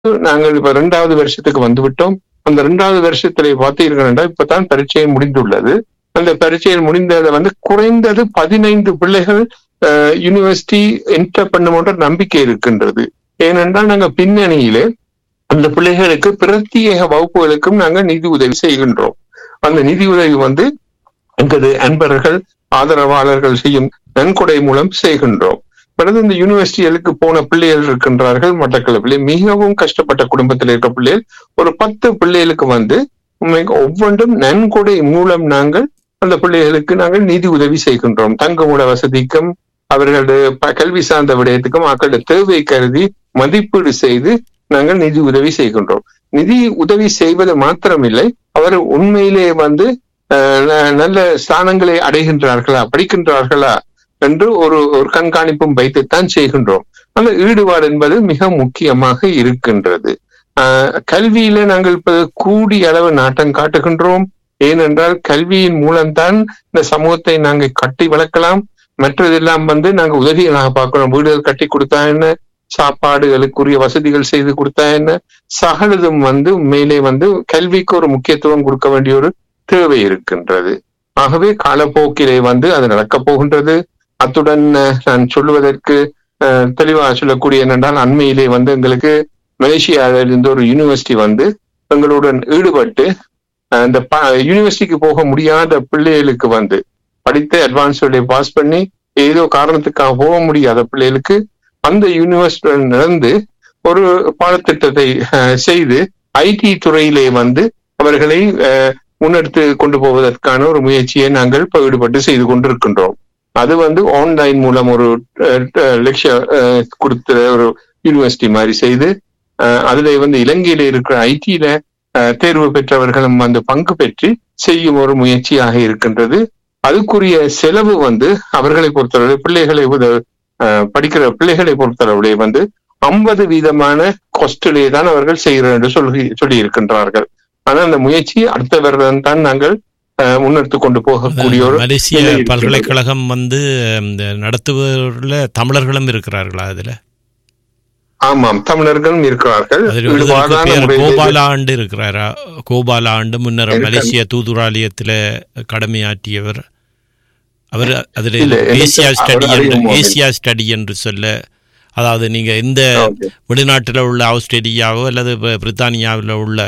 நாங்கள் இப்ப இரண்டாவது வருஷத்துக்கு வந்து விட்டோம் அந்த இரண்டாவது வருஷத்துல பார்த்தீர்கள் இப்பதான் பரீட்சை முடிந்துள்ளது அந்த பரீட்சையில் முடிந்ததை வந்து குறைந்தது பதினைந்து பிள்ளைகள் யூனிவர்சிட்டி என்டர் பண்ணும்போன்ற நம்பிக்கை இருக்கின்றது ஏனென்றால் நாங்க பின்னணியிலே அந்த பிள்ளைகளுக்கு பிரத்யேக வகுப்புகளுக்கும் நாங்கள் நிதி உதவி செய்கின்றோம் அந்த நிதி உதவி வந்து எங்களது அன்பர்கள் ஆதரவாளர்கள் செய்யும் நன்கொடை மூலம் செய்கின்றோம் பிறகு இந்த யூனிவர்சிட்டிகளுக்கு போன பிள்ளைகள் இருக்கின்றார்கள் மட்டக்களப்பிலே மிகவும் கஷ்டப்பட்ட குடும்பத்தில் இருக்க பிள்ளைகள் ஒரு பத்து பிள்ளைகளுக்கு வந்து ஒவ்வொன்றும் நன்கொடை மூலம் நாங்கள் அந்த பிள்ளைகளுக்கு நாங்கள் நிதி உதவி செய்கின்றோம் தங்குமுட வசதிக்கும் அவர்களது கல்வி சார்ந்த விடயத்துக்கும் மக்களுடைய தேவை கருதி மதிப்பீடு செய்து நாங்கள் நிதி உதவி செய்கின்றோம் நிதி உதவி செய்வது மாத்திரமில்லை அவர் உண்மையிலே வந்து நல்ல ஸ்தானங்களை அடைகின்றார்களா படிக்கின்றார்களா என்று ஒரு ஒரு கண்காணிப்பும் வைத்துத்தான் செய்கின்றோம் அந்த ஈடுபாடு என்பது மிக முக்கியமாக இருக்கின்றது கல்வியில நாங்கள் இப்ப கூடிய அளவு நாட்டம் காட்டுகின்றோம் ஏனென்றால் கல்வியின் மூலம்தான் இந்த சமூகத்தை நாங்கள் கட்டி வளர்க்கலாம் மற்றதெல்லாம் வந்து நாங்க உதவிகளாக பார்க்கிறோம் வீடுகள் கட்டி கொடுத்தா என்ன சாப்பாடுகளுக்குரிய வசதிகள் செய்து கொடுத்தா என்ன சகலதும் வந்து உண்மையிலே வந்து கல்விக்கு ஒரு முக்கியத்துவம் கொடுக்க வேண்டிய ஒரு தேவை இருக்கின்றது ஆகவே காலப்போக்கிலே வந்து அது நடக்கப் போகின்றது அத்துடன் நான் சொல்லுவதற்கு தெளிவாக சொல்லக்கூடிய என்னென்றால் அண்மையிலே வந்து எங்களுக்கு மலேசியாவில் இருந்த ஒரு யூனிவர்சிட்டி வந்து எங்களுடன் ஈடுபட்டு இந்த யூனிவர்சிட்டிக்கு போக முடியாத பிள்ளைகளுக்கு வந்து படித்து அட்வான்ஸ் பாஸ் பண்ணி ஏதோ காரணத்துக்காக போக முடியாத பிள்ளைகளுக்கு அந்த யூனிவர்சிட்டியுடன் நடந்து ஒரு பாடத்திட்டத்தை செய்து ஐடி துறையிலே வந்து அவர்களை முன்னெடுத்து கொண்டு போவதற்கான ஒரு முயற்சியை நாங்கள் இப்போ ஈடுபட்டு செய்து கொண்டிருக்கின்றோம் அது வந்து ஆன்லைன் மூலம் ஒரு லெக்சர் கொடுத்த ஒரு யூனிவர்சிட்டி மாதிரி செய்து அதுல வந்து இலங்கையில இருக்கிற ஐடியில தேர்வு பெற்றவர்களும் வந்து பங்கு பெற்று செய்யும் ஒரு முயற்சியாக இருக்கின்றது அதுக்குரிய செலவு வந்து அவர்களை பொறுத்தளவு பிள்ளைகளை படிக்கிற பிள்ளைகளை பொறுத்தளவுடைய வந்து ஐம்பது வீதமான கொஸ்டிலே தான் அவர்கள் செய்கிறார் என்று சொல்லி சொல்லி இருக்கின்றார்கள் ஆனால் அந்த முயற்சி அடுத்த வருடம் தான் நாங்கள் முன்னெடுத்து கொண்டு போகக்கூடிய ஒரு மலேசிய பல்கலைக்கழகம் வந்து நடத்துவதில் தமிழர்களும் இருக்கிறார்களா அதுல ஆமாம் தமிழர்களும் இருக்கிறார்கள் கோபால ஆண்டு இருக்கிறாரா கோபால ஆண்டு முன்னர் மலேசிய தூதுராலயத்தில் கடமையாற்றியவர் அவர் அதில் ஏசியா ஸ்டடி என்று ஏசியா ஸ்டடி என்று சொல்ல அதாவது நீங்கள் எந்த வெளிநாட்டில் உள்ள ஆஸ்திரேலியாவோ அல்லது பிரித்தானியாவில் உள்ள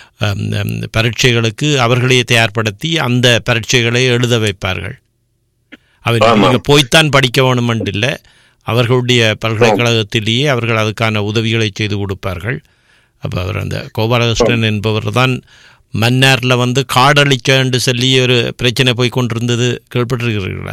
பரீட்சைகளுக்கு அவர்களே தயார்படுத்தி அந்த பரீட்சைகளை எழுத வைப்பார்கள் அவர் நீங்கள் போய்த்தான் படிக்க வேணுமென்று இல்லை அவர்களுடைய பல்கலைக்கழகத்திலேயே அவர்கள் அதுக்கான உதவிகளை செய்து கொடுப்பார்கள் அப்போ அவர் அந்த கோபாலகிருஷ்ணன் என்பவர் தான் மன்னாரில் வந்து காடழிக்க என்று சொல்லி ஒரு பிரச்சனை போய் கொண்டிருந்தது கேள்விப்பட்டிருக்கிறீர்களா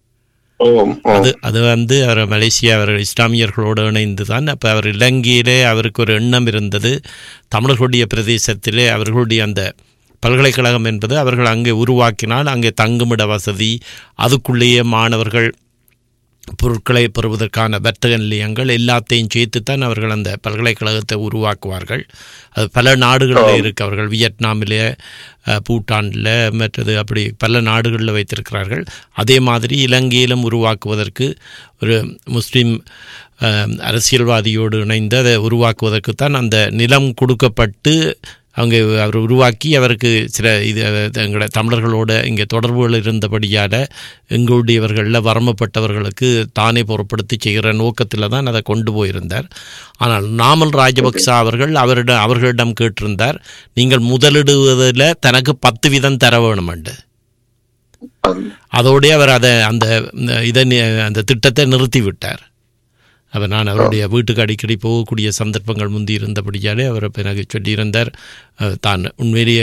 அது அது வந்து அவர் மலேசியா அவர் இஸ்லாமியர்களோடு இணைந்து தான் அப்போ அவர் இலங்கையிலே அவருக்கு ஒரு எண்ணம் இருந்தது தமிழர்களுடைய பிரதேசத்திலே அவர்களுடைய அந்த பல்கலைக்கழகம் என்பது அவர்கள் அங்கே உருவாக்கினால் அங்கே தங்குமிட வசதி அதுக்குள்ளேயே மாணவர்கள் பொருட்களை பெறுவதற்கான வர்த்தக நிலையங்கள் எல்லாத்தையும் சேர்த்துத்தான் அவர்கள் அந்த பல்கலைக்கழகத்தை உருவாக்குவார்கள் அது பல நாடுகளில் இருக்கு அவர்கள் வியட்நாமிலே பூட்டானில் மற்றது அப்படி பல நாடுகளில் வைத்திருக்கிறார்கள் அதே மாதிரி இலங்கையிலும் உருவாக்குவதற்கு ஒரு முஸ்லீம் அரசியல்வாதியோடு இணைந்து அதை உருவாக்குவதற்குத்தான் அந்த நிலம் கொடுக்கப்பட்டு அவங்க அவர் உருவாக்கி அவருக்கு சில இது எங்களை தமிழர்களோட இங்கே தொடர்புகள் இருந்தபடியால் எங்களுடையவர்களில் வரம்பப்பட்டவர்களுக்கு தானே பொருட்படுத்தி செய்கிற நோக்கத்தில் தான் அதை கொண்டு போயிருந்தார் ஆனால் நாமல் ராஜபக்சா அவர்கள் அவரிடம் அவர்களிடம் கேட்டிருந்தார் நீங்கள் முதலிடுவதில் தனக்கு பத்து வீதம் தர வேணுமெண்டு அதோடய அவர் அதை அந்த இதை அந்த திட்டத்தை நிறுத்தி விட்டார் அவர் நான் அவருடைய வீட்டுக்கு அடிக்கடி போகக்கூடிய சந்தர்ப்பங்கள் முந்தி இருந்தபடியாலே அவர் எனக்கு சொல்லியிருந்தார் தான் உண்மையிலேயே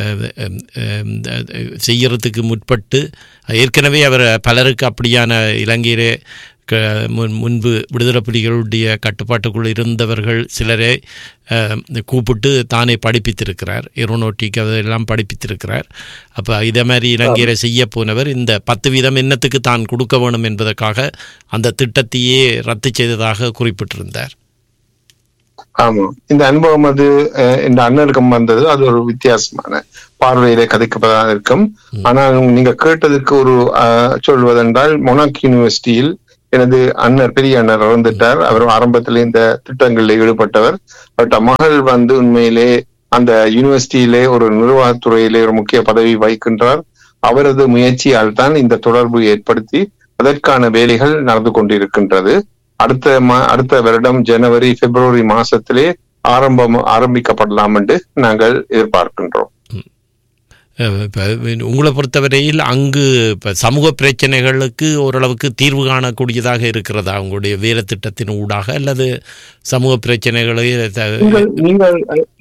செய்யறதுக்கு முற்பட்டு ஏற்கனவே அவர் பலருக்கு அப்படியான இலங்கையிலே முன்பு விடுதலை புலிகளுடைய கட்டுப்பாட்டுக்குள் இருந்தவர்கள் சிலரை கூப்பிட்டு தானே படிப்பித்திருக்கிறார் ஏரோனோட்டிக் அதெல்லாம் படிப்பித்திருக்கிறார் அப்போ இதே மாதிரி இலங்கையில் செய்ய போனவர் இந்த பத்து வீதம் என்னத்துக்கு தான் கொடுக்க வேணும் என்பதற்காக அந்த திட்டத்தையே ரத்து செய்ததாக குறிப்பிட்டிருந்தார் ஆமா இந்த அனுபவம் அது இந்த அண்ணனுக்கும் வந்தது அது ஒரு வித்தியாசமான பார்வையிலே கதைக்கப்பதாக இருக்கும் ஆனால் நீங்க கேட்டதுக்கு ஒரு சொல்வதென்றால் மொனாக் யூனிவர்சிட்டியில் எனது அண்ணர் பெரிய அண்ணர் இறந்துட்டார் அவர் ஆரம்பத்தில் இந்த திட்டங்களில் ஈடுபட்டவர் அவர்கிட்ட மகள் வந்து உண்மையிலே அந்த யூனிவர்சிட்டியிலே ஒரு நிர்வாகத்துறையிலே ஒரு முக்கிய பதவி வகிக்கின்றார் அவரது முயற்சியால் தான் இந்த தொடர்பு ஏற்படுத்தி அதற்கான வேலைகள் நடந்து கொண்டிருக்கின்றது அடுத்த மா அடுத்த வருடம் ஜனவரி பிப்ரவரி மாசத்திலே ஆரம்பம் ஆரம்பிக்கப்படலாம் என்று நாங்கள் எதிர்பார்க்கின்றோம் அஹ் இப்ப உங்களை பொறுத்தவரையில் அங்கு இப்ப சமூக பிரச்சனைகளுக்கு ஓரளவுக்கு தீர்வு காணக்கூடியதாக இருக்கிறதா உங்களுடைய வேலை திட்டத்தின் ஊடாக அல்லது சமூக பிரச்சனைகளை த- நீங்கள் நீங்கள்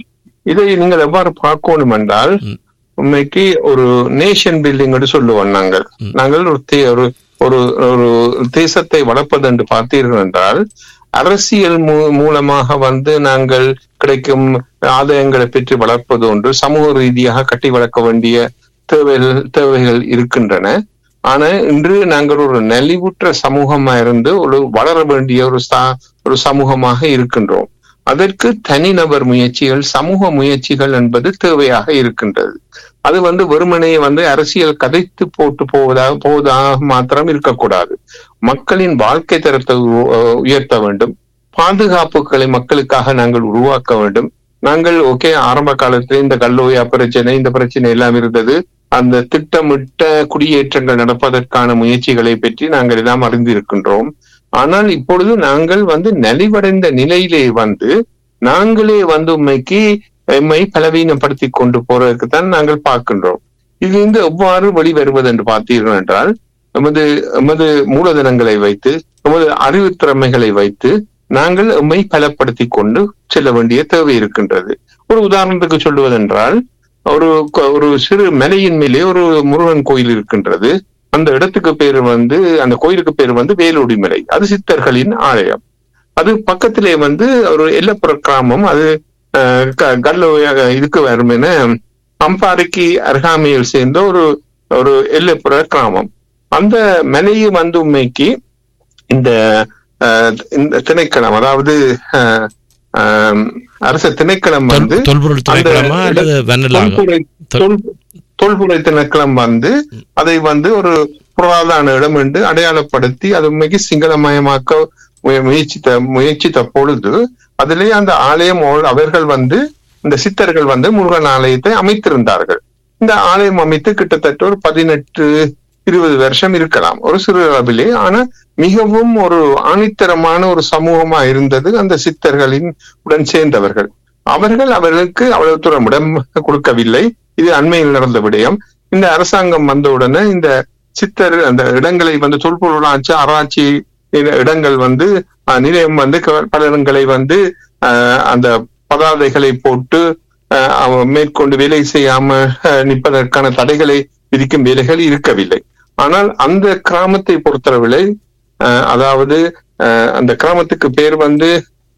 இதை நீங்கள் எவ்வாறு பார்க்கணும் என்றால் ம். உண்மைக்கு ஒரு நேஷன் பில்டிங் என்று சொல்லுவோம் நாங்கள் ம். நாங்கள் ஒரு தே- ஒரு ஒரு ஒரு தேசத்தை வளர்ப்பது என்று பார்த்தீர்கள் என்றால் அரசியல் மூ- மூலமாக வந்து நாங்கள் கிடைக்கும் ஆதாயங்களை பெற்று வளர்ப்பது ஒன்று சமூக ரீதியாக கட்டி வளர்க்க வேண்டிய தேவைகள் தேவைகள் இருக்கின்றன ஆனா இன்று நாங்கள் ஒரு நலிவுற்ற சமூகமா இருந்து ஒரு வளர வேண்டிய ஒரு சா- ஒரு சமூகமாக இருக்கின்றோம் அதற்கு தனிநபர் முயற்சிகள் சமூக முயற்சிகள் என்பது தேவையாக இருக்கின்றது அது வந்து வெறுமனே வந்து அரசியல் கதைத்து போட்டு போவதாக போவதாக மாத்திரம் இருக்கக்கூடாது மக்களின் வாழ்க்கை தரத்தை உ- அஹ் உயர்த்த வேண்டும் பாதுகாப்புகளை மக்களுக்காக நாங்கள் உருவாக்க வேண்டும் நாங்கள் ஓகே ஆரம்ப காலத்துல இந்த கல்லோயா பிரச்சனை இந்த பிரச்சனை எல்லாம் இருந்தது அந்த திட்டமிட்ட குடியேற்றங்கள் நடப்பதற்கான முயற்சிகளை பற்றி நாங்கள் எல்லாம் அறிந்திருக்கின்றோம் ஆனால் இப்பொழுது நாங்கள் வந்து நலிவடைந்த நிலையிலே வந்து நாங்களே வந்து உண்மைக்கு எம்மை பலவீனப்படுத்தி கொண்டு போறதுக்கு தான் நாங்கள் பார்க்கின்றோம் இதிலிருந்து எவ்வாறு வெளிவருவது என்று பார்த்தீர்கள் என்றால் எமது எமது மூலதனங்களை வைத்து எமது அறிவு திறமைகளை வைத்து நாங்கள் எம்மை பலப்படுத்தி கொண்டு செல்ல வேண்டிய தேவை இருக்கின்றது ஒரு உதாரணத்துக்கு சொல்லுவதென்றால் ஒரு கொ- ஒரு சிறு மலையின் மேலே ஒரு முருகன் கோயில் இருக்கின்றது அந்த இடத்துக்கு பேர் வந்து அந்த கோயிலுக்கு பேர் வந்து வேலுடி மலை அது சித்தர்களின் ஆலயம் அது பக்கத்திலே வந்து ஒரு எல்லப்புற கிராமம் அது அஹ், க- கல்லோயாக இதுக்கு வரும் என அம்பாறைக்கு அருகாமையில் சேர்ந்த ஒரு ஒரு எல்லப்புற கிராமம் அந்த மலையை வந்து உண்மைக்கு இந்த அஹ், இந்த திணைக்களம் அதாவது அஹ், அஹ், அரச திணைக்களம் தொல்- வந்து தொல்பொருள் திணைக்களமா அந்த அல்லது வனலாக தொல்புரை தொல்- தொல்புரை திணைக்களம் வந்து அதை வந்து ஒரு புராதான இடம் என்று அடையாளப்படுத்தி அது உண்மைக்கு சிங்களமயமாக்க முய- முயற்சித்த முயற்சித்த பொழுது அதிலே அந்த ஆலயம் ஓ- அவர்கள் வந்து இந்த சித்தர்கள் வந்து முருகன் ஆலயத்தை அமைத்திருந்தார்கள் இந்த ஆலயம் அமைத்து கிட்டத்தட்ட ஒரு பதினெட்டு இருபது வருஷம் இருக்கலாம் ஒரு சிறு அளவிலே ஆனா மிகவும் ஒரு ஆணித்தரமான ஒரு சமூகமா இருந்தது அந்த சித்தர்களின் உடன் சேர்ந்தவர்கள் அவர்கள் அவர்களுக்கு அவ்வளவு தூரம் இடம் கொடுக்கவில்லை இது அண்மையில் நடந்த விடயம் இந்த அரசாங்கம் வந்தவுடனே இந்த சித்தர் அந்த இடங்களை வந்து தொல்பொருளாட்சி ஆராய்ச்சி இட- இடங்கள் வந்து அஹ், நிலையம் வந்து க- பல இடங்களை வந்து அஹ், அந்த பதாதைகளை போட்டு அஹ், அவ- மேற்கொண்டு வேலை செய்யாம அஹ், நிற்பதற்கான தடைகளை விதிக்கும் வேலைகள் இருக்கவில்லை ஆனால் அந்த கிராமத்தை பொறுத்தளவிலே அஹ், அதாவது அஹ், அந்த கிராமத்துக்கு பேர் வந்து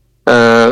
அஹ்,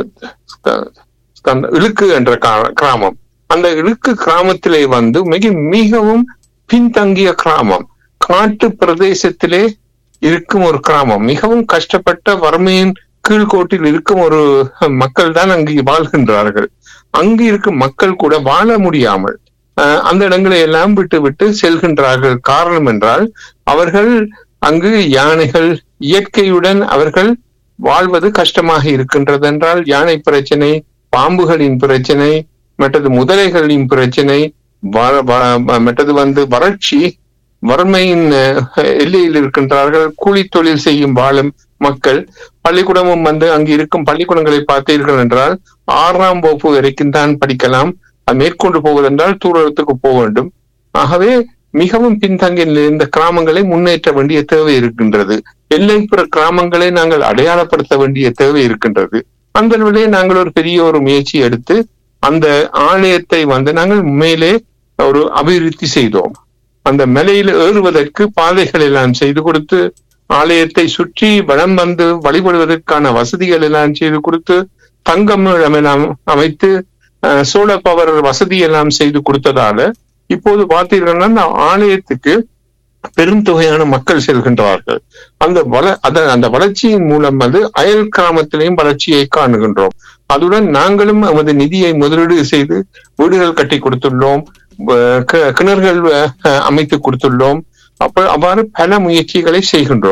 அந்த இழுக்கு என்ற கா- கிராமம் அந்த இழுக்கு கிராமத்திலே வந்து மிக மிகவும் பின்தங்கிய கிராமம் காட்டு பிரதேசத்திலே இருக்கும் ஒரு கிராமம் மிகவும் கஷ்டப்பட்ட வறுமையின் கீழ்கோட்டில் இருக்கும் ஒரு மக்கள் தான் அங்கு வாழ்கின்றார்கள் அங்கு இருக்கும் மக்கள் கூட வாழ முடியாமல் அஹ், அந்த இடங்களை எல்லாம் விட்டு விட்டு செல்கின்றார்கள் காரணம் என்றால் அவர்கள் அங்கு யானைகள் இயற்கையுடன் அவர்கள் வாழ்வது கஷ்டமாக இருக்கின்றது என்றால் யானை பிரச்சனை பாம்புகளின் பிரச்சனை மற்றது முதலைகளின் பிரச்சனை வ- வ- மற்றது வந்து வறட்சி வறுமையின் அஹ், எல்லையில் இருக்கின்றார்கள் கூலி தொழில் செய்யும் வாழும் மக்கள் பள்ளிக்கூடமும் வந்து அங்கு இருக்கும் பள்ளிக்கூடங்களை பார்த்தீர்கள் என்றால் ஆறாம் வகுப்பு வரைக்கும் தான் படிக்கலாம் அது மேற்கொண்டு போவதென்றால் தூரத்துக்கு போக வேண்டும் ஆகவே மிகவும் பின்தங்கிய நிலையில் இந்த கிராமங்களை முன்னேற்ற வேண்டிய தேவை இருக்கின்றது எல்லைப்புற கிராமங்களை நாங்கள் அடையாளப்படுத்த வேண்டிய தேவை இருக்கின்றது அந்த நிலையை நாங்கள் ஒரு பெரிய ஒரு முயற்சி எடுத்து அந்த ஆலயத்தை வந்து நாங்கள் மேலே ஒரு அபிவிருத்தி செய்தோம் அந்த மலையில் ஏறுவதற்கு பாதைகள் எல்லாம் செய்து கொடுத்து ஆலயத்தை சுற்றி வளம் வந்து வழிபடுவதற்கான வசதிகள் எல்லாம் செய்து கொடுத்து தங்கம் எல்லாம் அமைத்து சோலார் பவர் வசதி எல்லாம் செய்து கொடுத்ததால இப்போது பார்த்தீர்கள்னா அந்த ஆலயத்துக்கு பெருந்தொகையான மக்கள் செல்கின்றார்கள் அந்த வள அத அந்த வளர்ச்சியின் மூலம் வந்து அயல் கிராமத்திலையும் வளர்ச்சியை காணுகின்றோம் அதுடன் நாங்களும் நமது நிதியை முதலீடு செய்து வீடுகள் கட்டி கொடுத்துள்ளோம் அஹ் கி- கிணறுகள் அஹ், அமைத்து கொடுத்துள்ளோம் அப்ப அவ்வாறு பல முயற்சிகளை செய்கின்றோம்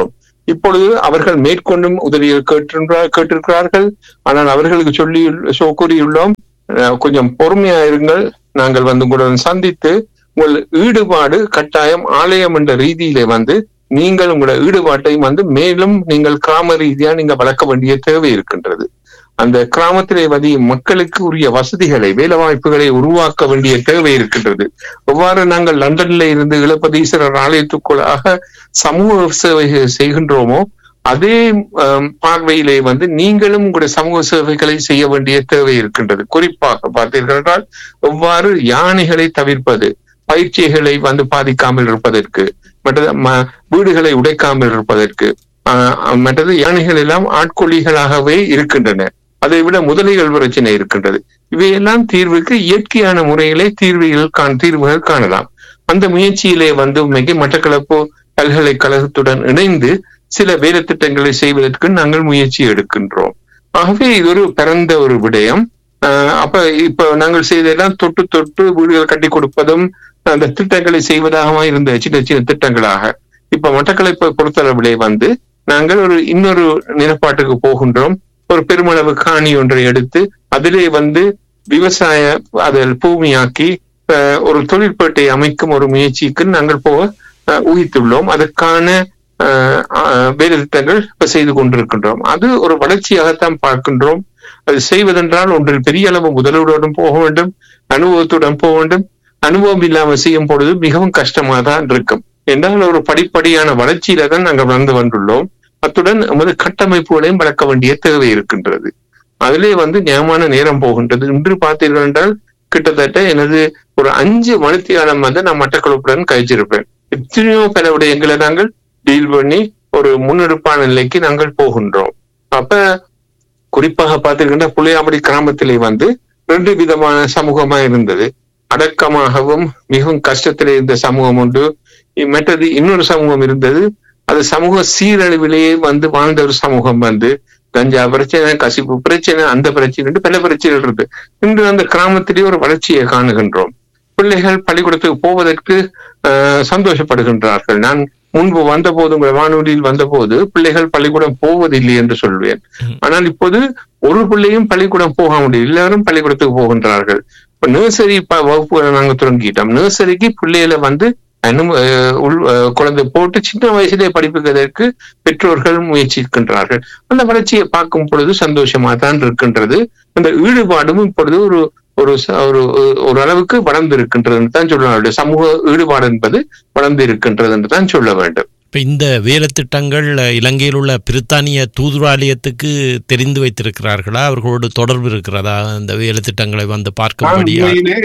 இப்பொழுது அவர்கள் மேற்கொண்டும் உதவிகள் கேட்டிருக்கிறார் கேட்டிருக்கிறார்கள் ஆனால் அவர்களுக்கு சொல்லி சொ- கூறியுள்ளோம் அஹ், கொஞ்சம் பொறுமையா இருங்கள் நாங்கள் வந்து உங்களுடன் சந்தித்து உங்கள் ஈடுபாடு கட்டாயம் ஆலயம் என்ற ரீதியிலே வந்து நீங்கள் உங்களோட ஈடுபாட்டை வந்து மேலும் நீங்கள் கிராம ரீதியா நீங்க வளர்க்க வேண்டிய தேவை இருக்கின்றது அந்த கிராமத்திலே வந்து மக்களுக்கு உரிய வசதிகளை வேலை வாய்ப்புகளை உருவாக்க வேண்டிய தேவை இருக்கின்றது எவ்வாறு நாங்கள் லண்டன்ல இருந்து இளப்பதீஸ்வரர் ஆலயத்துக்குள்ளாக சமூக சேவை செய்கின்றோமோ அதே ஆம், பார்வையிலே வந்து நீங்களும் உங்களுடைய சமூக சேவைகளை செய்ய வேண்டிய தேவை இருக்கின்றது குறிப்பாக பார்த்தீர்கள் என்றால் எவ்வாறு யானைகளை தவிர்ப்பது பயிற்சிகளை வந்து பாதிக்காமல் இருப்பதற்கு மற்றது ம- வீடுகளை உடைக்காமல் இருப்பதற்கு ஆஹ், மற்றது யானைகள் எல்லாம் ஆட்கொல்லிகளாகவே இருக்கின்றன அதை விட முதலைகள் பிரச்சனை இருக்கின்றது இவையெல்லாம் தீர்வுக்கு இயற்கையான முறையிலே தீர்வுகள் காண் தீர்வுகள் காணலாம் அந்த முயற்சியிலே வந்து உண்மைக்கு மட்டக்களப்பு பல்கலைக்கழகத்துடன் இணைந்து சில வேலை திட்டங்களை செய்வதற்கு நாங்கள் முயற்சி எடுக்கின்றோம் ஆகவே இது ஒரு பிறந்த ஒரு விடயம் ஆஹ் அப்ப இப்ப நாங்கள் செய்ததெல்லாம் தொட்டு தொட்டு வீடுகள் கட்டி கொடுப்பதும் அந்த திட்டங்களை செய்வதாக இருந்த சின்ன சின்ன திட்டங்களாக இப்ப மட்டக்களப்பை பொறுத்தளவிலே வந்து நாங்கள் ஒரு இன்னொரு நிலப்பாட்டுக்கு போகின்றோம் ஒரு பெருமளவு காணி ஒன்றை எடுத்து அதிலே வந்து விவசாய அதில் பூமியாக்கி ஆஹ் ஒரு தொழிற்பேட்டை அமைக்கும் ஒரு முயற்சிக்கு நாங்கள் போக ஆஹ் ஊகித்துள்ளோம் அதற்கான ஆஹ் ஆஹ் வேலை திட்டங்கள் இப்ப செய்து கொண்டிருக்கின்றோம் அது ஒரு வளர்ச்சியாகத்தான் பார்க்கின்றோம் அது செய்வதென்றால் ஒன்றில் பெரிய அளவு முதலீடுடன் போக வேண்டும் அனுபவத்துடன் போக வேண்டும் அனுபவம் இல்லாமல் செய்யும் பொழுது மிகவும் கஷ்டமாக தான் இருக்கும் என்றால் ஒரு படிப்படியான வளர்ச்சியில தான் நாங்கள் வளர்ந்து வந்துள்ளோம் அத்துடன் நமது கட்டமைப்புகளையும் வளர்க்க வேண்டிய தேவை இருக்கின்றது அதிலே வந்து ஞாபகமான நேரம் போகின்றது இன்று பார்த்தீர்கள் என்றால் கிட்டத்தட்ட எனது ஒரு அஞ்சு மணித்தியாலம் வந்து நான் மட்டக்களப்புடன் கழிச்சிருப்பேன் எத்தனையோ பல விடயங்களை நாங்கள் டீல் பண்ணி ஒரு முன்னெடுப்பான நிலைக்கு நாங்கள் போகின்றோம் அப்ப குறிப்பாக பார்த்தீங்கன்னா புளியாமடி கிராமத்திலே வந்து ரெண்டு விதமான சமூகமா இருந்தது அடக்கமாகவும் மிகவும் கஷ்டத்திலே இருந்த சமூகம் உண்டு இ- மற்றது இன்னொரு சமூகம் இருந்தது அது சமூக சீரழிவிலேயே வந்து வாழ்ந்த ஒரு சமூகம் வந்து கஞ்சா பிரச்சனை கசிப்பு பிரச்சனை அந்த பிரச்சனை பல பிரச்சனைகள் இருக்கு இன்று அந்த கிராமத்திலேயே ஒரு வளர்ச்சியை காணுகின்றோம் பிள்ளைகள் பள்ளிக்கூடத்துக்கு போவதற்கு ஆஹ், சந்தோஷப்படுகின்றார்கள் நான் முன்பு வந்தபோது உங்கள் வானொலியில் வந்தபோது பிள்ளைகள் பள்ளிக்கூடம் போவதில்லை என்று சொல்வேன் ம். ஆனால் இப்போது ஒரு பிள்ளையும் பள்ளிக்கூடம் போக முடியும் எல்லாரும் பள்ளிக்கூடத்துக்கு போகின்றார்கள் இப்ப நர்சரி வகுப்புகளை நாங்க தொடங்கிட்டோம் நர்சரிக்கு பிள்ளைகளை வந்து அனு- அஹ் உள் அஹ் குழந்தை போட்டு சின்ன வயசுலேயே படிப்புவதற்கு பெற்றோர்கள் முயற்சிக்கின்றார்கள் அந்த வளர்ச்சியை பார்க்கும் பொழுது சந்தோஷமா தான் இருக்கின்றது அந்த ஈடுபாடும் இப்பொழுது ஒரு ஒரு ச- ஒரு ஒரு அளவுக்கு வளர்ந்து இருக்கின்றது தான் சொல்ல வேண்டும் சமூக ஈடுபாடு என்பது வளர்ந்து இருக்கின்றது என்று தான் சொல்ல வேண்டும் இப்ப இந்த வேலை திட்டங்கள் இலங்கையில் உள்ள பிரித்தானிய தூதுராலயத்துக்கு தெரிந்து வைத்திருக்கிறார்களா அவர்களோடு தொடர்பு இருக்கிறதா இந்த வேலை திட்டங்களை வந்து நான் பார்க்கும்படியா உண்மையிலே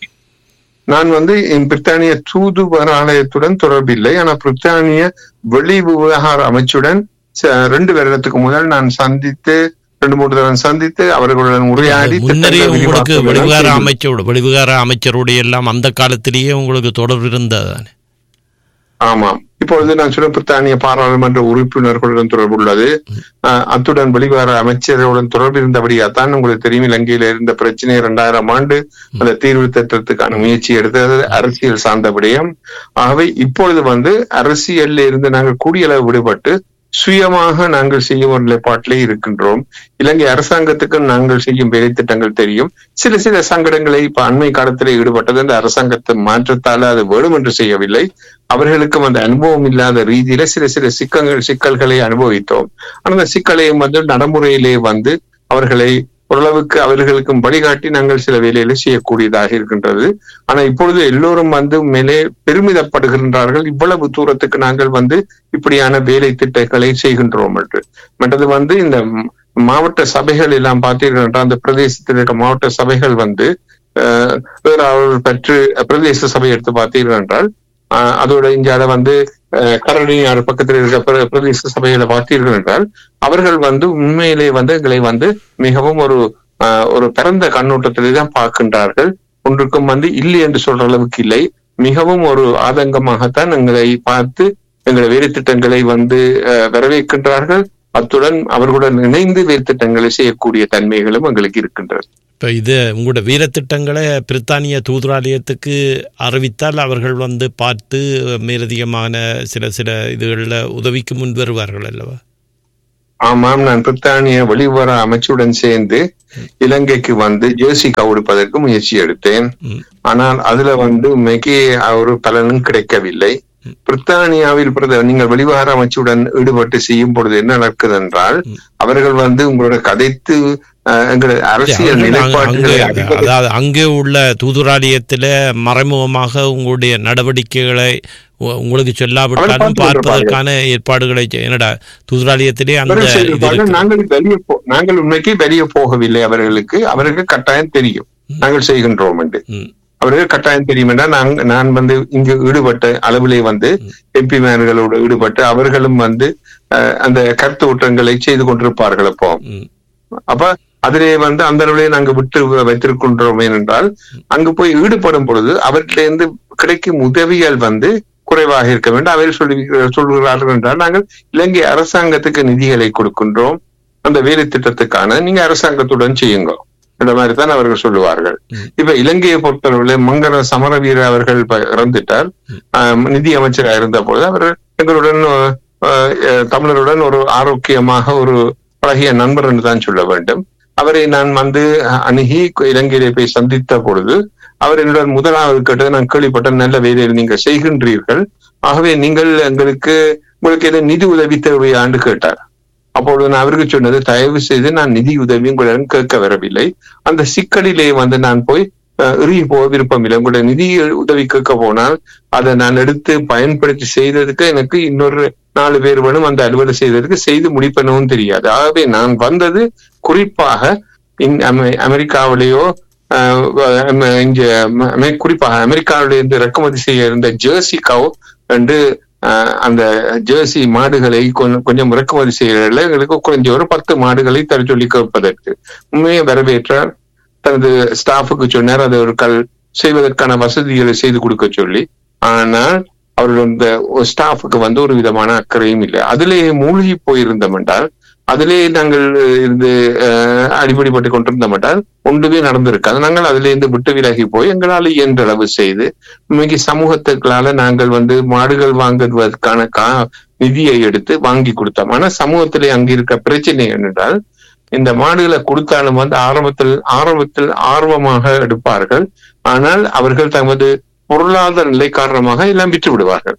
நான் வந்து என் பிரித்தானிய தூதுவர் ஆலயத்துடன் தொடர்பில்லை ஆனா பிரித்தானிய வெளி விவகார அமைச்சுடன் ச- ரெண்டு வருடத்துக்கு முதல் நான் சந்தித்து ரெண்டு மூன்று தடவை சந்தித்து அவர்களுடன் உரையாடி முன்னரே திட்டங்களை உங்களுக்கு விரிவாக்கம் எல்லாம் வெளிவிகார செய்தோம். அமைச்சரோடு வெளிவிகார அமைச்சரோடு எல்லாம் அந்த காலத்திலேயே உங்களுக்கு தொடர்பு இருந்ததானே ஆமாம் இப்பொழுது நான் சொல்ல பிரித்தானிய பாராளுமன்ற உறுப்பினர்களுடன் தொடர்பு உள்ளது அஹ், அத்துடன் வெளிவார அமைச்சர்களுடன் தொடர்பு இருந்தபடியாத்தான் உங்களுக்கு தெரியும் இலங்கையில இருந்த பிரச்சனை இரண்டாயிரம் ஆண்டு அந்த தீர்வு திட்டத்துக்கான முயற்சி எடுத்தது அரசியல் சார்ந்த விடயம் ஆகவே இப்பொழுது வந்து அரசியல்ல இருந்து நாங்கள் கூடிய அளவு விடுபட்டு சுயமாக நாங்கள் செய்யும் ஒரு நிலைப்பாட்டிலே இருக்கின்றோம் இலங்கை அரசாங்கத்துக்கு நாங்கள் செய்யும் வேலை திட்டங்கள் தெரியும் சில சில சங்கடங்களை இப்ப அண்மை காலத்திலே ஈடுபட்டது அந்த அரசாங்கத்தை மாற்றத்தால அது வேணும் என்று செய்யவில்லை அவர்களுக்கும் அந்த அனுபவம் இல்லாத ரீதியில சில சில சிக்கங்கள் சிக்கல்களை அனுபவித்தோம் ஆனா அந்த சிக்கலையும் வந்து நடைமுறையிலே வந்து அவர்களை ஓரளவுக்கு அவர்களுக்கும் வழிகாட்டி நாங்கள் சில வேலைகளை செய்யக்கூடியதாக இருக்கின்றது ஆனா இப்பொழுது எல்லோரும் வந்து மேலே பெருமிதப்படுகின்றார்கள் இவ்வளவு தூரத்துக்கு நாங்கள் வந்து இப்படியான வேலை திட்டங்களை செய்கின்றோம் என்று மற்றது வந்து இந்த ம்- மாவட்ட சபைகள் எல்லாம் பார்த்தீர்கள் என்றால் அந்த பிரதேசத்தில் இருக்க மாவட்ட சபைகள் வந்து அஹ், வேற அவர்கள் பற்று பிரதேச சபை எடுத்து பார்த்தீர்கள் என்றால் ஆஹ் அதோட இந்தியால வந்து அஹ், கரணியார் பக்கத்தில் இருக்க பிர- பிரதேச சபைகளை பார்த்தீர்கள் என்றால் அவர்கள் வந்து உண்மையிலே வந்து எங்களை வந்து மிகவும் ஒரு ஆஹ், ஒரு பிறந்த கண்ணோட்டத்திலே தான் பார்க்கின்றார்கள் ஒன்றுக்கும் வந்து இல்லை என்று சொல்ற அளவுக்கு இல்லை மிகவும் ஒரு ஆதங்கமாகத்தான் எங்களை பார்த்து எங்களை வேலை திட்டங்களை வந்து அஹ், வரவேற்கின்றார்கள் அத்துடன் அவர்களுடன் இணைந்து வேலை திட்டங்களை செய்யக்கூடிய தன்மைகளும் எங்களுக்கு இருக்கின்றது இப்போ இது உங்களோட வீரத்திட்டங்களை பிரித்தானிய தூதுராலயத்துக்கு அறிவித்தால் அவர்கள் வந்து பார்த்து மேலதிகமான சில சில இதுகளில் உதவிக்கு முன் வருவார்கள் அல்லவா ஆமாம் நான் பிரித்தானிய வெளிவர அமைச்சுடன் சேர்ந்து இலங்கைக்கு வந்து ஜேர்சி கொடுப்பதற்கு முயற்சி எடுத்தேன் ம். ஆனால் அதுல வந்து உண்மைக்கு ஒரு பலனும் கிடைக்கவில்லை பிரித்தானியாவில் பிரத நீங்கள் வெளிவார அமைச்சுடன் ஈடுபட்டு செய்யும் பொழுது என்ன நடக்குது என்றால் ம். அவர்கள் வந்து உங்களோட கதைத்து அஹ், எங்களது அரசியல் அவர்கள் அங்க- நிலைப்பாட்டுகளை அங்கே அறிவது- அதாவது அங்கே உள்ள தூதுராலயத்தில் மறைமுகமாக உங்களுடைய நடவடிக்கைகளை உ- உங்களுக்கு சொல்லாவிட்டாலும் பார்த்து பார்ப்பதற்கான ஏற்பாடுகளை செய்- என்னடா தூதுராலயத்திலே அந்த அவர்கள் இது செய்திருப்பார்கள். இருக்கு. நாங்கள் வெளியே போ- நாங்கள் உண்மைக்கு வெளியே போகவில்லை அவர்களுக்கு அவர்களுக்கு கட்டாயம் தெரியும் நாங்கள் செய்கின்றோம் என்று ம், அவர்கள் கட்டாயம் தெரியும் என்றால் நான் நான் வந்து இங்கு ஈடுபட்ட அளவிலே வந்து எம்பி மேன்களோடு ஈடுபட்டு அவர்களும் வந்து அஹ், அந்த கருத்து ஊற்றங்களை செய்து கொண்டிருப்பார்கள் அப்போ ம், அப்ப அதிலே வந்து அந்த அளவிலே நாங்க விட்டு வைத்திருக்கின்றோம் ஏனென்றால் அங்கு போய் ஈடுபடும் பொழுது அவற்றிலிருந்து கிடைக்கும் உதவிகள் வந்து குறைவாக இருக்க வேண்டும் அவர்கள் சொல்லி சொல்கிறார்கள் என்றால் நாங்கள் இலங்கை அரசாங்கத்துக்கு நிதிகளை கொடுக்கின்றோம் அந்த வேலை திட்டத்துக்கான நீங்க அரசாங்கத்துடன் செய்யுங்க இந்த மாதிரி தான் அவர்கள் சொல்லுவார்கள் ம். இப்ப இலங்கையை பொறுத்தளவில் மங்கர சமரவீர அவர்கள் இப்ப இறந்துட்டார் ஆஹ், நிதி அமைச்சராக இருந்த பொழுது அவர் எங்களுடன் ஆஹ், ஆஹ், தமிழருடன் ஒரு ஆரோக்கியமாக ஒரு பழகிய நண்பர் என்று தான் சொல்ல வேண்டும் அவரை நான் வந்து அணுகி இலங்கையிலே போய் சந்தித்த பொழுது அவர் என்னுடன் முதலாவது கேட்டது நான் கேள்விப்பட்ட நல்ல வேலையில் நீங்கள் செய்கின்றீர்கள் ஆகவே நீங்கள் எங்களுக்கு உங்களுக்கு ஏதோ நிதி உதவி தேவையாண்டு கேட்டார் அப்பொழுது நான் அவருக்கு சொன்னது தயவு செய்து நான் நிதி உதவி உங்களிடம் கேட்க வரவில்லை அந்த சிக்கலிலே வந்து நான் போய் அஹ், இறுகி போக விருப்பம் இல்லை உங்களுடைய நிதி உதவி கேட்க போனால் அதை நான் எடுத்து பயன்படுத்தி செய்ததுக்கு எனக்கு இன்னொரு நாலு பேர் வேணும் அந்த அலுவலை செய்ததுக்கு செய்து முடிப்பனவும் தெரியாது ஆகவே நான் வந்தது குறிப்பாக இந் அமெ- அமெரிக்காவிலேயோ ஆஹ் அம- இங்க அம- அமெ- குறிப்பாக அமெரிக்காவில இருந்து இறக்குமதி செய்ய இருந்த ஜெர்சி கவ் என்று ஆஹ் அந்த ஜெர்சி மாடுகளை கொஞ்சம் கொஞ்சம் இறக்குமதி செய்யறதுல எங்களுக்கு கொஞ்சம் ஒரு பத்து மாடுகளை தர சொல்லி கேட்பதற்கு உண்மையை வரவேற்றார் தனது ஸ்டாஃபுக்கு சொன்னார் அதை ஒரு கல் செய்வதற்கான வசதிகளை செய்து கொடுக்க சொல்லி ஆனால் அவர்கள் இந்த ஸ்டாஃபுக்கு வந்து ஒரு விதமான அக்கறையும் இல்லை அதிலேயே மூழ்கி போயிருந்தோம் என்றால் அதிலே நாங்கள் இருந்து அஹ், அடிப்படைப்பட்டு கொண்டிருந்தோம் என்றால் ஒன்றுமே நடந்திருக்காது நாங்கள் அதிலே இருந்து விட்டு விலகி போய் எங்களால் இயன்ற அளவு செய்து இன்னைக்கு சமூகத்துக்களால நாங்கள் வந்து மாடுகள் வாங்குவதற்கான கா நிதியை எடுத்து வாங்கி கொடுத்தோம் ஆனா சமூகத்திலே அங்க இருக்க பிரச்சனை என்னென்றால் இந்த மாடுகளை கொடுத்தாலும் வந்து ஆரம்பத்தில் ஆரம்பத்தில் ஆர்வமாக எடுப்பார்கள் ஆனால் அவர்கள் தமது பொருளாதார நிலை காரணமாக எல்லாம் விற்று விடுவார்கள்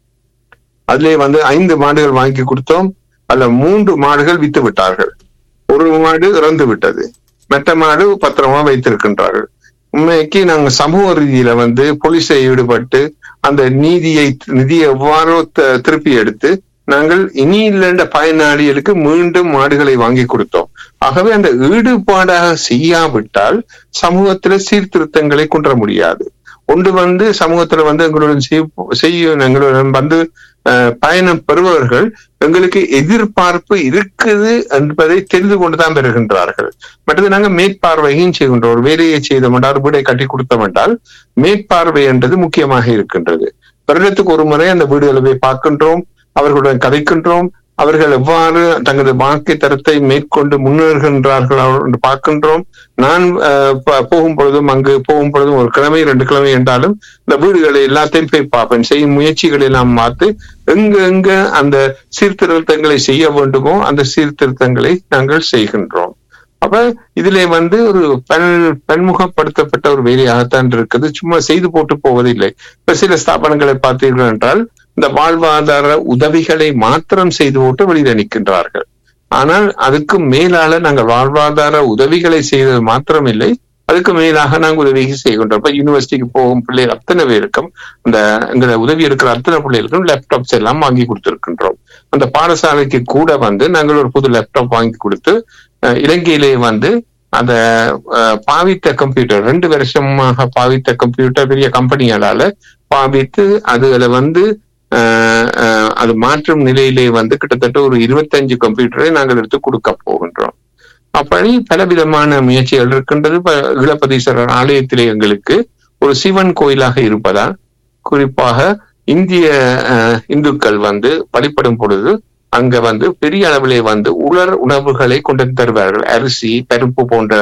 அதிலே வந்து ஐந்து மாடுகள் வாங்கி கொடுத்தோம் அதுல மூன்று மாடுகள் வித்து விட்டார்கள் ஒரு மாடு இறந்து விட்டது மற்ற மாடு பத்திரமா வைத்திருக்கின்றார்கள் உண்மைக்கு நாங்க சமூக ரீதியில வந்து போலீஸை ஈடுபட்டு அந்த நீதியை நிதியை எவ்வாறோ த- திருப்பி எடுத்து நாங்கள் இனி இல்லைன்ற பயனாளிகளுக்கு மீண்டும் மாடுகளை வாங்கி கொடுத்தோம் ஆகவே அந்த ஈடுபாடாக செய்யாவிட்டால் சமூகத்துல சீர்திருத்தங்களை கொண்டு வர முடியாது ஒன்று வந்து சமூகத்துல வந்து எங்களுடன் செய்ய- செய்ய எங்களுடன் வந்து அஹ், பயணம் பெறுபவர்கள் எங்களுக்கு எதிர்பார்ப்பு இருக்குது என்பதை தெரிந்து கொண்டுதான் பெறுகின்றார்கள் மற்றது நாங்க மேற்பார்வையும் செய்கின்றோம் ஒரு வேலையை செய்தோம் என்றால் வீடை கட்டி கொடுத்தோம் என்றால் மேற்பார்வை என்றது முக்கியமாக இருக்கின்றது வருடத்துக்கு ஒரு முறை அந்த வீடுகளை போய் பார்க்கின்றோம் அவர்களுடன் கதைக்கின்றோம் அவர்கள் எவ்வாறு தங்களது வாழ்க்கை தரத்தை மேற்கொண்டு முன்னேறுகின்றார்கள் என்று பார்க்கின்றோம் நான் அஹ், ப- போகும் பொழுதும் அங்கு போகும் பொழுதும் ஒரு கிழமை ரெண்டு கிழமை என்றாலும் இந்த வீடுகளை எல்லாத்தையும் போய் பார்ப்பேன் செய்யும் முயற்சிகளை எல்லாம் பார்த்து எங்க எங்க அந்த சீர்திருத்தங்களை செய்ய வேண்டுமோ அந்த சீர்திருத்தங்களை நாங்கள் செய்கின்றோம் அப்ப இதிலே வந்து ஒரு பன் பன்முகப்படுத்தப்பட்ட ஒரு வேலையாகத்தான் இருக்குது சும்மா செய்து போட்டு போவதில்லை இப்ப சில ஸ்தாபனங்களை பார்த்தீர்கள் என்றால் இந்த வாழ்வாதார உதவிகளை மாத்திரம் செய்து போட்டு வெளியில நிற்கின்றார்கள் ஆனால் அதுக்கு மேலால நாங்கள் வாழ்வாதார உதவிகளை செய்தது மாத்திரம் இல்லை அதுக்கு மேலாக நாங்கள் உதவி செய்கின்றோம் இப்ப யூனிவர்சிட்டிக்கு போகும் பிள்ளைகள் அத்தனை பேருக்கும் அந்த எங்களை உதவி இருக்கிற அத்தனை பிள்ளைகளுக்கும் லேப்டாப்ஸ் எல்லாம் வாங்கி கொடுத்திருக்கின்றோம் அந்த பாடசாலைக்கு கூட வந்து நாங்கள் ஒரு புது லேப்டாப் வாங்கி கொடுத்து அஹ், இலங்கையிலே வந்து அந்த அஹ், பாவித்த கம்ப்யூட்டர் ரெண்டு வருஷமாக பாவித்த கம்ப்யூட்டர் பெரிய கம்பெனிகளால பாவித்து அதுல வந்து அஹ், அஹ், அது மாற்றும் நிலையிலே வந்து கிட்டத்தட்ட ஒரு இருபத்தஞ்சு கம்ப்யூட்டரை நாங்கள் எடுத்து கொடுக்க போகின்றோம் அப்படி பலவிதமான முயற்சிகள் இருக்கின்றது இப்ப ஈழப்பதீஸ்வரர் ஆலயத்திலே எங்களுக்கு ஒரு சிவன் கோயிலாக இருப்பதால் குறிப்பாக இந்திய அஹ், இந்துக்கள் வந்து வழிபடும் பொழுது அங்க வந்து பெரிய அளவிலே வந்து உலர் உணவுகளை கொண்டு வந்து தருவார்கள் அரிசி பருப்பு போன்ற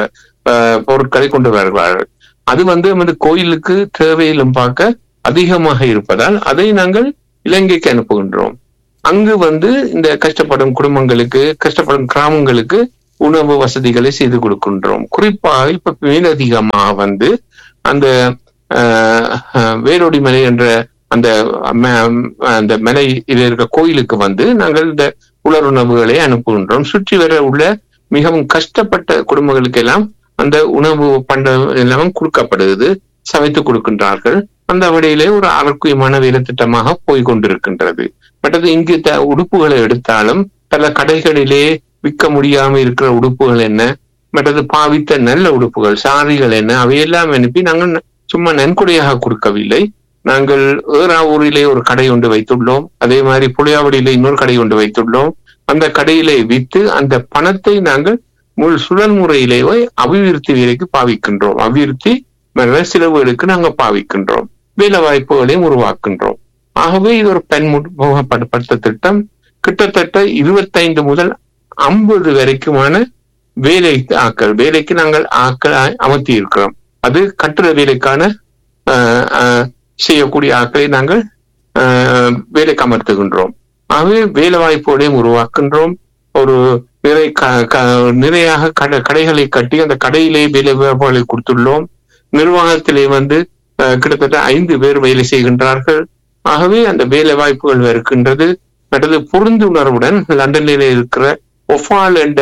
அஹ், பொருட்களை கொண்டு வருகிறார்கள் அது வந்து நமது கோயிலுக்கு தேவையிலும் பார்க்க அதிகமாக இருப்பதால் அதை நாங்கள் இலங்கைக்கு அனுப்புகின்றோம் அங்கு வந்து இந்த கஷ்டப்படும் குடும்பங்களுக்கு கஷ்டப்படும் கிராமங்களுக்கு உணவு வசதிகளை செய்து கொடுக்கின்றோம் குறிப்பாக இப்ப மேலதிகமாக வந்து அந்த ஆஹ், ஆஹ், வேரோடி மலை என்ற அந்த ம- அந்த மலையில் இருக்க கோயிலுக்கு வந்து நாங்கள் இந்த உலருணவுகளை அனுப்புகின்றோம் சுற்றி வர உள்ள மிகவும் கஷ்டப்பட்ட குடும்பங்களுக்கு எல்லாம் அந்த உணவு பண்டம் எல்லாம் கொடுக்கப்படுது சமைத்து கொடுக்கின்றார்கள் அந்த வழியிலே ஒரு ஆரோக்கியமான வேலை திட்டமாக போய் கொண்டிருக்கின்றது மற்றது இங்கு த உடுப்புகளை எடுத்தாலும் பல கடைகளிலே விற்க முடியாம இருக்கிற உடுப்புகள் என்ன மற்றது பாவித்த நல்ல உடுப்புகள் சாரிகள் என்ன அவையெல்லாம் அனுப்பி நாங்கள் ந- சும்மா நன்கொடையாக கொடுக்கவில்லை நாங்கள் ஏறாவூரிலே ஒரு கடை ஒன்று வைத்துள்ளோம் அதே மாதிரி புளியாவடியிலே இன்னொரு கடை ஒன்று வைத்துள்ளோம் அந்த கடையிலே விற்று அந்த பணத்தை நாங்கள் முள் சுழல் முறையிலே அபிவிருத்தி வேலைக்கு பாவிக்கின்றோம் அபிவிருத்தி மற்ற செலவுகளுக்கு நாங்கள் பாவிக்கின்றோம் வேலை வாய்ப்புகளையும் உருவாக்குகின்றோம் ஆகவே இது ஒரு பன்முகப்படுத்த திட்டம் கிட்டத்தட்ட இருபத்தைந்து முதல் ஐம்பது வரைக்குமான வேலை ஆக்கள் வேலைக்கு நாங்கள் ஆக்கள் அமர்த்தி இருக்கிறோம் அது கட்டுற வேலைக்கான ஆஹ், ஆஹ், செய்யக்கூடிய ஆக்களை நாங்கள் ஆஹ், வேலைக்கு அமர்த்துகின்றோம் ஆகவே வேலை வாய்ப்புகளையும் உருவாக்குகின்றோம் ஒரு நிறை க- க- நிறையாக கடை கடைகளை கட்டி அந்த கடையிலே வேலை வாய்ப்புகளை கொடுத்துள்ளோம் நிர்வாகத்திலே வந்து அஹ், கிட்டத்தட்ட ஐந்து பேர் வேலை செய்கின்றார்கள் ஆகவே அந்த வேலை வாய்ப்புகள் இருக்கின்றது மற்றது புரிந்துணர்வுடன் லண்டனிலே இருக்கிற ஒஃபால் என்ற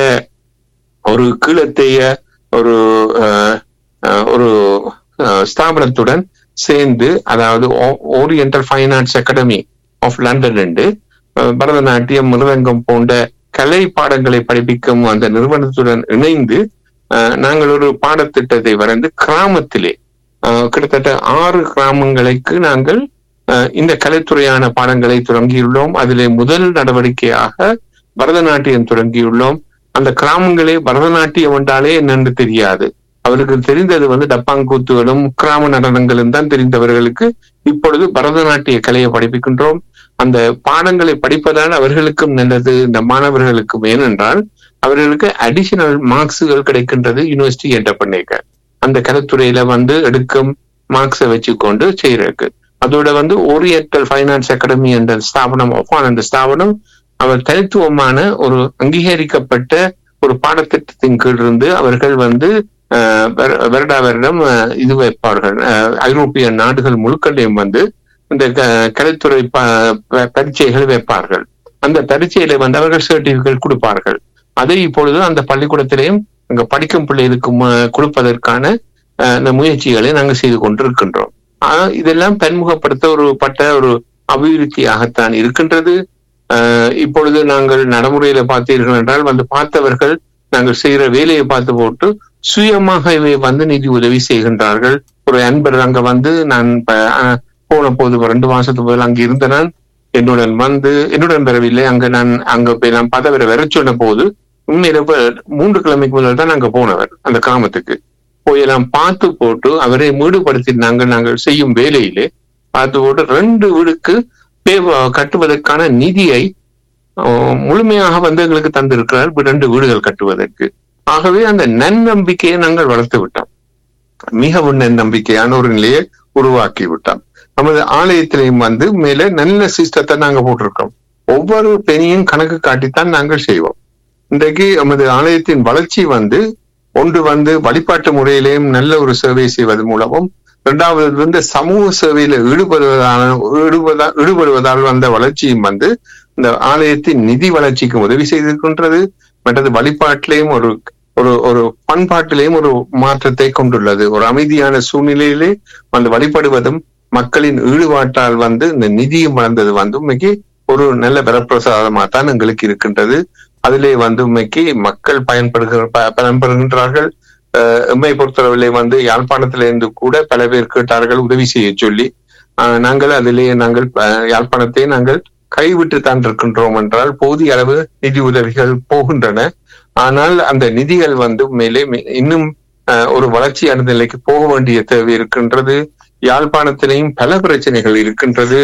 ஒரு கீழத்தைய ஒரு அஹ், அஹ், ஒரு அஹ், ஸ்தாபனத்துடன் சேர்ந்து அதாவது oriental fine arts academy of London என்று அஹ், பரதநாட்டியம் மிருதங்கம் போன்ற கலை பாடங்களை படிப்பிக்கும் அந்த நிறுவனத்துடன் இணைந்து அஹ், நாங்கள் ஒரு பாடத்திட்டத்தை வரைந்து கிராமத்திலே அஹ், கிட்டத்தட்ட ஆறு கிராமங்களுக்கு நாங்கள் அஹ், இந்த கலைத்துறையான பாடங்களை தொடங்கியுள்ளோம் அதிலே முதல் நடவடிக்கையாக பரதநாட்டியம் தொடங்கியுள்ளோம் அந்த கிராமங்களே பரதநாட்டியம் என்றாலே என்னன்னு தெரியாது அவருக்கு தெரிந்தது வந்து டப்பாங்கூத்துகளும் கிராம நடனங்களும் தான் தெரிந்தவர்களுக்கு இப்பொழுது பரதநாட்டிய கலையை படிப்பிக்கின்றோம் அந்த பாடங்களை படிப்பதால் அவர்களுக்கும் நல்லது இந்த மாணவர்களுக்கும் ஏனென்றால் அவர்களுக்கு அடிஷனல் மார்க்ஸுகள் கிடைக்கின்றது யூனிவர்சிட்டி என்ற பண்ணிக்க அந்த கலைத்துறையில வந்து எடுக்கும் மார்க்ஸை வச்சுக்கொண்டு செய்யறதுக்கு அதோட வந்து ஓரியண்டல் ஃபைனான்ஸ் அகாடமி என்ற ஸ்தாபனம் ஒப்பான் அந்த ஸ்தாபனம் அவர் தனித்துவமான ஒரு அங்கீகரிக்கப்பட்ட ஒரு பாடத்திட்டத்தின் கீழ் இருந்து அவர்கள் வந்து அஹ், வரு- வருடா வருடம் அஹ், இது வைப்பார்கள் அஹ், ஐரோப்பிய நாடுகள் முழுக்களையும் வந்து இந்த க- கலைத்துறை ப- ப- பரீட்சைகள் வைப்பார்கள் அந்த பரீட்சையில வந்து அவர்கள் சர்டிபிகேட் கொடுப்பார்கள் அதை இப்பொழுது அந்த பள்ளிக்கூடத்திலேயும் அங்க படிக்கும் பிள்ளைகளுக்கு ம- கொடுப்பதற்கான அஹ், அந்த முயற்சிகளை நாங்கள் செய்து கொண்டிருக்கின்றோம் ஆஹ் இதெல்லாம் பன்முகப்படுத்த ஒரு பட்ட ஒரு அபிவிருத்தியாகத்தான் இருக்கின்றது ஆஹ் இப்பொழுது நாங்கள் நடைமுறையில பார்த்தீர்கள் என்றால் வந்து பார்த்தவர்கள் நாங்கள் செய்கிற வேலையை பார்த்து போட்டு சுயமாகவே வந்து நிதி உதவி செய்கின்றார்கள் ஒரு அன்பர் அங்க வந்து நான் ப- ஆஹ் போன போது ஒரு ரெண்டு மாசத்துக்கு முதல் அங்க இருந்த நான் என்னுடன் வந்து என்னுடன் வரவில்லை அங்க நான் அங்க போய் நான் பதவியை வர சொன்ன போது உண்மையில இப்ப மூன்று கிழமைக்கு முதல் தான் அங்க போனவர் அந்த கிராமத்துக்கு போய் எல்லாம் பார்த்து போட்டு அவரை ஈடுபடுத்தி நாங்கள் நாங்கள் செய்யும் வேலையிலே பார்த்து போட்டு ரெண்டு வீடுக்கு பே- கட்டுவதற்கான நிதியை ஆஹ், முழுமையாக வந்து எங்களுக்கு தந்திருக்கிறார் ரெண்டு வீடுகள் கட்டுவதற்கு ஆகவே அந்த நன்னம்பிக்கையை நாங்கள் வளர்த்து விட்டோம் மிகவும் நன்னம்பிக்கையான ஒரு நிலையை உருவாக்கி விட்டோம் நமது ஆலயத்திலையும் வந்து மேல நல்ல சிஸ்டத்தை நாங்க போட்டிருக்கோம் ஒவ்வொரு பெண்ணையும் கணக்கு காட்டித்தான் நாங்கள் செய்வோம் இன்றைக்கு நமது ஆலயத்தின் வளர்ச்சி வந்து ஒன்று வந்து வழிபாட்டு முறையிலேயும் நல்ல ஒரு சேவை செய்வது மூலமும் இரண்டாவது வந்து சமூக சேவையில ஈடுபடுவதான ஈடுபதா ஈடுபடுவதால் வந்த வளர்ச்சியும் வந்து இந்த ஆலயத்தின் நிதி வளர்ச்சிக்கு உதவி செய்திருக்கின்றது மற்றது வழிபாட்டிலேயும் ஒரு ஒரு ஒரு பண்பாட்டிலேயும் ஒரு மாற்றத்தை கொண்டுள்ளது ஒரு அமைதியான சூழ்நிலையிலே வந்து வழிபடுவதும் மக்களின் ஈடுபாட்டால் வந்து இந்த நிதியும் வளர்ந்தது வந்து உண்மைக்கு ஒரு நல்ல வரப்பிரசாதமாக தான் எங்களுக்கு இருக்கின்றது அதிலே வந்து உண்மைக்கு மக்கள் பயன்படுகிற ப- பயன்பெறுகின்றார்கள் அஹ் எம்மை பொறுத்தளவிலே வந்து யாழ்ப்பாணத்திலிருந்து கூட பல பேர் கேட்டார்கள் உதவி செய்ய சொல்லி ஆஹ் நாங்கள் அதிலேயே நாங்கள் அஹ், யாழ்ப்பாணத்தை நாங்கள் கைவிட்டு தான் இருக்கின்றோம் என்றால் போதிய அளவு நிதி உதவிகள் போகின்றன ஆனால் அந்த நிதிகள் வந்து மேலே மே- இன்னும் அஹ், ஒரு வளர்ச்சியான நிலைக்கு போக வேண்டிய தேவை இருக்கின்றது யாழ்ப்பாணத்திலேயும் பல பிரச்சனைகள் இருக்கின்றது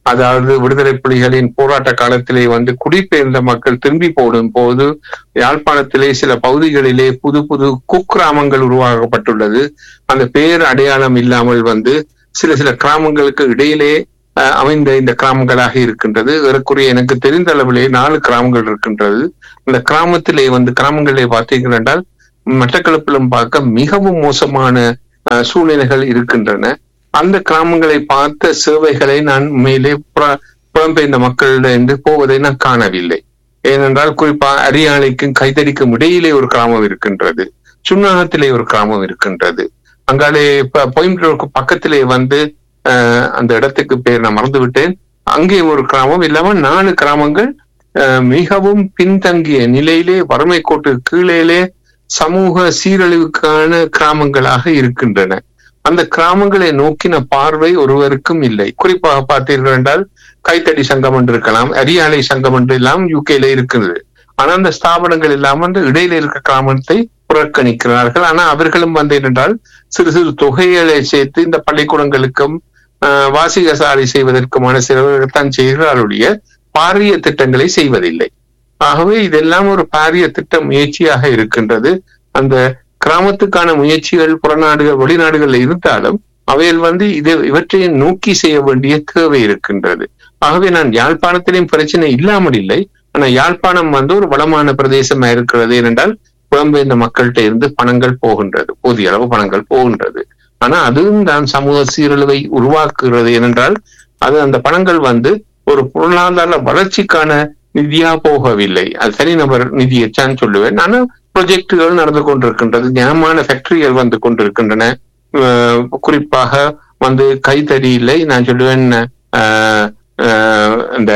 அதாவது விடுதலை புலிகளின் போராட்ட காலத்திலே வந்து குடிபெயர்ந்த மக்கள் திரும்பி போடும் போது யாழ்ப்பாணத்திலே சில பகுதிகளிலே புது புது குக்கிராமங்கள் உருவாக்கப்பட்டுள்ளது அந்த பேர் அடையாளம் இல்லாமல் வந்து சில சில கிராமங்களுக்கு இடையிலே அஹ், அமைந்த இந்த கிராமங்களாக இருக்கின்றது ஏறக்குறைய எனக்கு தெரிந்த அளவிலே நாலு கிராமங்கள் இருக்கின்றது அந்த கிராமத்திலே வந்து கிராமங்களிலே பார்த்தீர்கள் என்றால் மட்டக்களப்பிலும் பார்க்க மிகவும் மோசமான அஹ், சூழ்நிலைகள் இருக்கின்றன அந்த கிராமங்களை பார்த்த சேவைகளை நான் மேலே புற- புலம்பெயர்ந்த மக்களிடம் போவதை நான் காணவில்லை ஏனென்றால் குறிப்பா அரியாலைக்கும் கைத்தடிக்கும் இடையிலே ஒரு கிராமம் இருக்கின்றது சுண்ணாகத்திலே ஒரு கிராமம் இருக்கின்றது அங்காலே ப- கோயம்புத்தூருக்கு பக்கத்திலே வந்து அஹ், அந்த இடத்துக்கு பேர் நான் மறந்து விட்டேன் அங்கே ஒரு கிராமம் இல்லாம நாலு கிராமங்கள் அஹ், மிகவும் பின்தங்கிய நிலையிலே வறுமை கோட்டு கீழேலே சமூக சீரழிவுக்கான கிராமங்களாக இருக்கின்றன அந்த கிராமங்களை நோக்கின பார்வை ஒருவருக்கும் இல்லை குறிப்பாக பார்த்தீர்கள் என்றால் கைத்தடி சங்கம் என்று இருக்கலாம் அரியாலை சங்கம் என்று எல்லாம் யூகேல இருக்குது ஆனா அந்த ஸ்தாபனங்கள் இல்லாம அந்த இடையில இருக்க கிராமத்தை புறக்கணிக்கிறார்கள் ஆனா அவர்களும் வந்து என்றால் சிறு சிறு தொகைகளை சேர்த்து இந்த பள்ளிக்கூடங்களுக்கும் ஆஹ், வாசிக சாலை செய்வதற்குமான செலவுகளைத்தான் செய்கிறாருடைய பாரிய திட்டங்களை செய்வதில்லை ஆகவே இதெல்லாம் ஒரு பாரிய திட்ட முயற்சியாக இருக்கின்றது அந்த கிராமத்துக்கான முயற்சிகள் புறநாடுகள் வெளிநாடுகள் இருந்தாலும் அவைகள் வந்து இதை இவற்றை நோக்கி செய்ய வேண்டிய தேவை இருக்கின்றது ஆகவே நான் யாழ்ப்பாணத்திலையும் பிரச்சனை இல்லாமல் இல்லை ஆனா யாழ்ப்பாணம் வந்து ஒரு வளமான பிரதேசமா இருக்கிறது ஏனென்றால் புலம்பெயர்ந்த மக்கள்கிட்ட இருந்து பணங்கள் போகின்றது போதிய அளவு பணங்கள் போகின்றது ஆனா அதுவும் தான் சமூக சீரழிவை உருவாக்குகிறது ஏனென்றால் அது அந்த பணங்கள் வந்து ஒரு பொருளாதார வளர்ச்சிக்கான நிதியா போகவில்லை அது தனிநபர் நிதியச்சான்னு சொல்லுவேன் ஆனா ப்ரொஜெக்டுகள் நடந்து கொண்டிருக்கின்றது ஞானமான ஃபேக்டரிகள் வந்து கொண்டிருக்கின்றன அஹ் குறிப்பாக வந்து கைத்தறியில நான் சொல்லுவேன் அஹ், அஹ், இந்த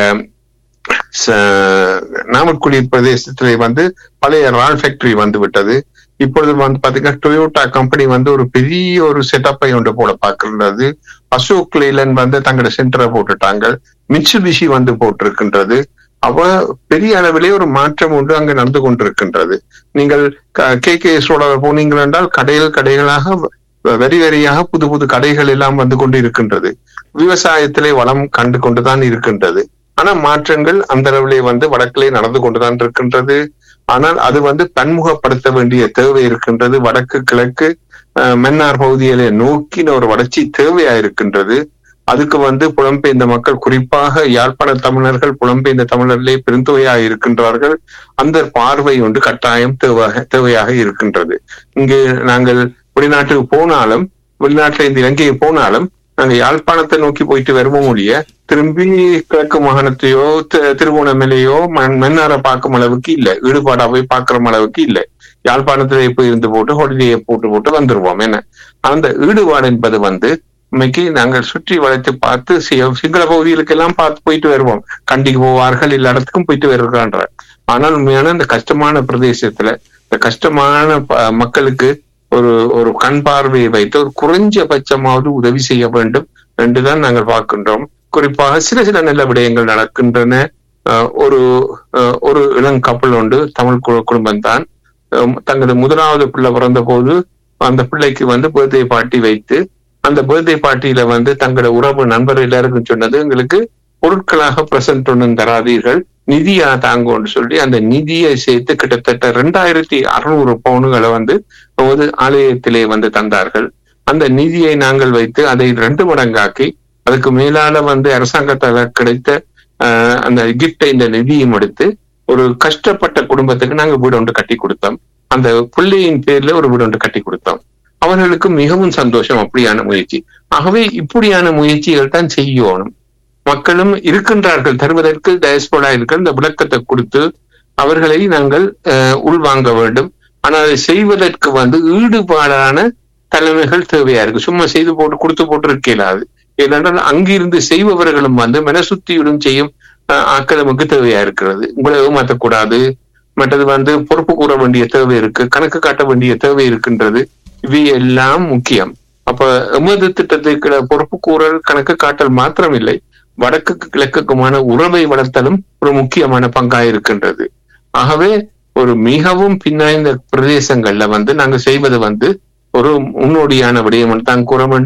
ச- நாமக்குடி பிரதேசத்திலே வந்து பழைய ரால் ஃபேக்டரி வந்து விட்டது இப்பொழுது வந்து பாத்தீங்கன்னா டொயோட்டா கம்பெனி வந்து ஒரு பெரிய ஒரு செட்டப்பை ஒன்று போட பார்க்கின்றது அசோக் லேலன் வந்து தங்களோட சென்டரை போட்டுட்டாங்க மிட்சுபிஷி வந்து போட்டிருக்கின்றது அவ பெரிய அளவிலே ஒரு மாற்றம் ஒன்று அங்கு நடந்து கொண்டிருக்கின்றது நீங்கள் கே கே எஸோட போனீங்கள் என்றால் கடைகள் கடைகளாக வ- வரி வரியாக புது புது கடைகள் எல்லாம் வந்து கொண்டு இருக்கின்றது விவசாயத்திலே வளம் கண்டு கொண்டுதான் இருக்கின்றது ஆனா மாற்றங்கள் அந்த அளவிலே வந்து வடக்கிலே நடந்து கொண்டுதான் இருக்கின்றது ஆனால் அது வந்து பன்முகப்படுத்த வேண்டிய தேவை இருக்கின்றது வடக்கு கிழக்கு அஹ், மன்னார் பகுதியிலே நோக்கின ஒரு வளர்ச்சி தேவையா இருக்கின்றது அதுக்கு வந்து புலம்பெயர்ந்த மக்கள் குறிப்பாக யாழ்ப்பாண தமிழர்கள் புலம்பெயர்ந்த தமிழர்களே பெருந்தொகையாக இருக்கின்றார்கள் அந்த பார்வை ஒன்று கட்டாயம் தேவையாக தேவையாக இருக்கின்றது இங்கு நாங்கள் வெளிநாட்டுக்கு போனாலும் வெளிநாட்டுல இந்த இலங்கைக்கு போனாலும் நாங்க யாழ்ப்பாணத்தை நோக்கி போயிட்டு வருவோம் ஒழிய திரும்பி கிழக்கு மாகாணத்தையோ தி- திருவோணமலையோ மண் மன்னாரை பார்க்கும் அளவுக்கு இல்ல ஈடுபாடா போய் பார்க்கிற அளவுக்கு இல்ல யாழ்ப்பாணத்திலே போய் இருந்து போட்டு ஹொலிடேயை போட்டு போட்டு வந்துருவோம் என்ன அந்த ஈடுபாடு என்பது வந்து இன்னைக்கு நாங்கள் சுற்றி வளைத்து பார்த்து சி- சிங்கள பகுதிகளுக்கெல்லாம் பார்த்து போயிட்டு வருவோம் கண்டிக்கு போவார்கள் எல்லா இடத்துக்கும் போயிட்டு வருகிறான்ற ஆனால் உண்மையான இந்த கஷ்டமான பிரதேசத்துல இந்த கஷ்டமான ப- மக்களுக்கு ஒரு ஒரு கண் பார்வையை வைத்து ஒரு குறைஞ்சபட்சமாவது உதவி செய்ய வேண்டும் என்றுதான் நாங்கள் பார்க்கின்றோம் குறிப்பாக சில சில நல்ல விடயங்கள் நடக்கின்றன அஹ் ஒரு அஹ் ஒரு இளங்கப்பல் உண்டு தமிழ் குடும்பம் தான் தங்களது முதலாவது பிள்ளை பிறந்த போது அந்த பிள்ளைக்கு வந்து பர்த்டே பார்ட்டி வைத்து அந்த பர்த்டே பார்ட்டியில வந்து தங்களோட உறவு நண்பர் எல்லாருக்கும் சொன்னது எங்களுக்கு பொருட்களாக பிரசன்ட் ஒன்றும் தராதீர்கள் நிதியா தாங்கன்னு சொல்லி அந்த நிதியை சேர்த்து கிட்டத்தட்ட ரெண்டாயிரத்தி அறுநூறு பவுனுகளை வந்து ஒரு ஆலயத்திலே வந்து தந்தார்கள் அந்த நிதியை நாங்கள் வைத்து அதை ரெண்டு மடங்காக்கி அதுக்கு மேலால வந்து அரசாங்கத்தால கிடைத்த ஆஹ், அந்த கிஃப்டை இந்த நிதியும் எடுத்து ஒரு கஷ்டப்பட்ட குடும்பத்துக்கு நாங்க வீடு ஒன்று கட்டி கொடுத்தோம் அந்த பிள்ளையின் பேர்ல ஒரு வீடு ஒன்று கட்டி கொடுத்தோம் அவர்களுக்கு மிகவும் சந்தோஷம் அப்படியான முயற்சி ஆகவே இப்படியான முயற்சிகள் தான் செய்யணும் மக்களும் இருக்கின்றார்கள் தருவதற்கு டயஸ்போரா இருக்கிற இந்த விளக்கத்தை கொடுத்து அவர்களை நாங்கள் அஹ், உள்வாங்க வேண்டும் ஆனால் அதை செய்வதற்கு வந்து ஈடுபாடான தலைமைகள் தேவையா இருக்கு சும்மா செய்து போட்டு கொடுத்து போட்டு இருக்க இயலாது ஏனென்றால் அங்கிருந்து செய்பவர்களும் வந்து மனசுத்தியுடன் செய்யும் அஹ், ஆட்கள் நமக்கு தேவையா இருக்கிறது உங்களை ஏமாற்றக்கூடாது மற்றது வந்து பொறுப்பு கூற வேண்டிய தேவை இருக்கு கணக்கு காட்ட வேண்டிய தேவை இருக்கின்றது இவை எல்லாம் முக்கியம் அப்ப எமது திட்டத்துக்கு பொறுப்பு கூறல் கணக்கு காட்டல் மாத்திரமில்லை வடக்குக்கு கிழக்குக்குமான உறவை வளர்த்தலும் ஒரு முக்கியமான பங்கா இருக்கின்றது ஆகவே ஒரு மிகவும் பின்னாய்ந்த பிரதேசங்கள்ல வந்து நாங்க செய்வது வந்து ஒரு முன்னோடியான விடயம் என்று தான் கூற வேண்டும்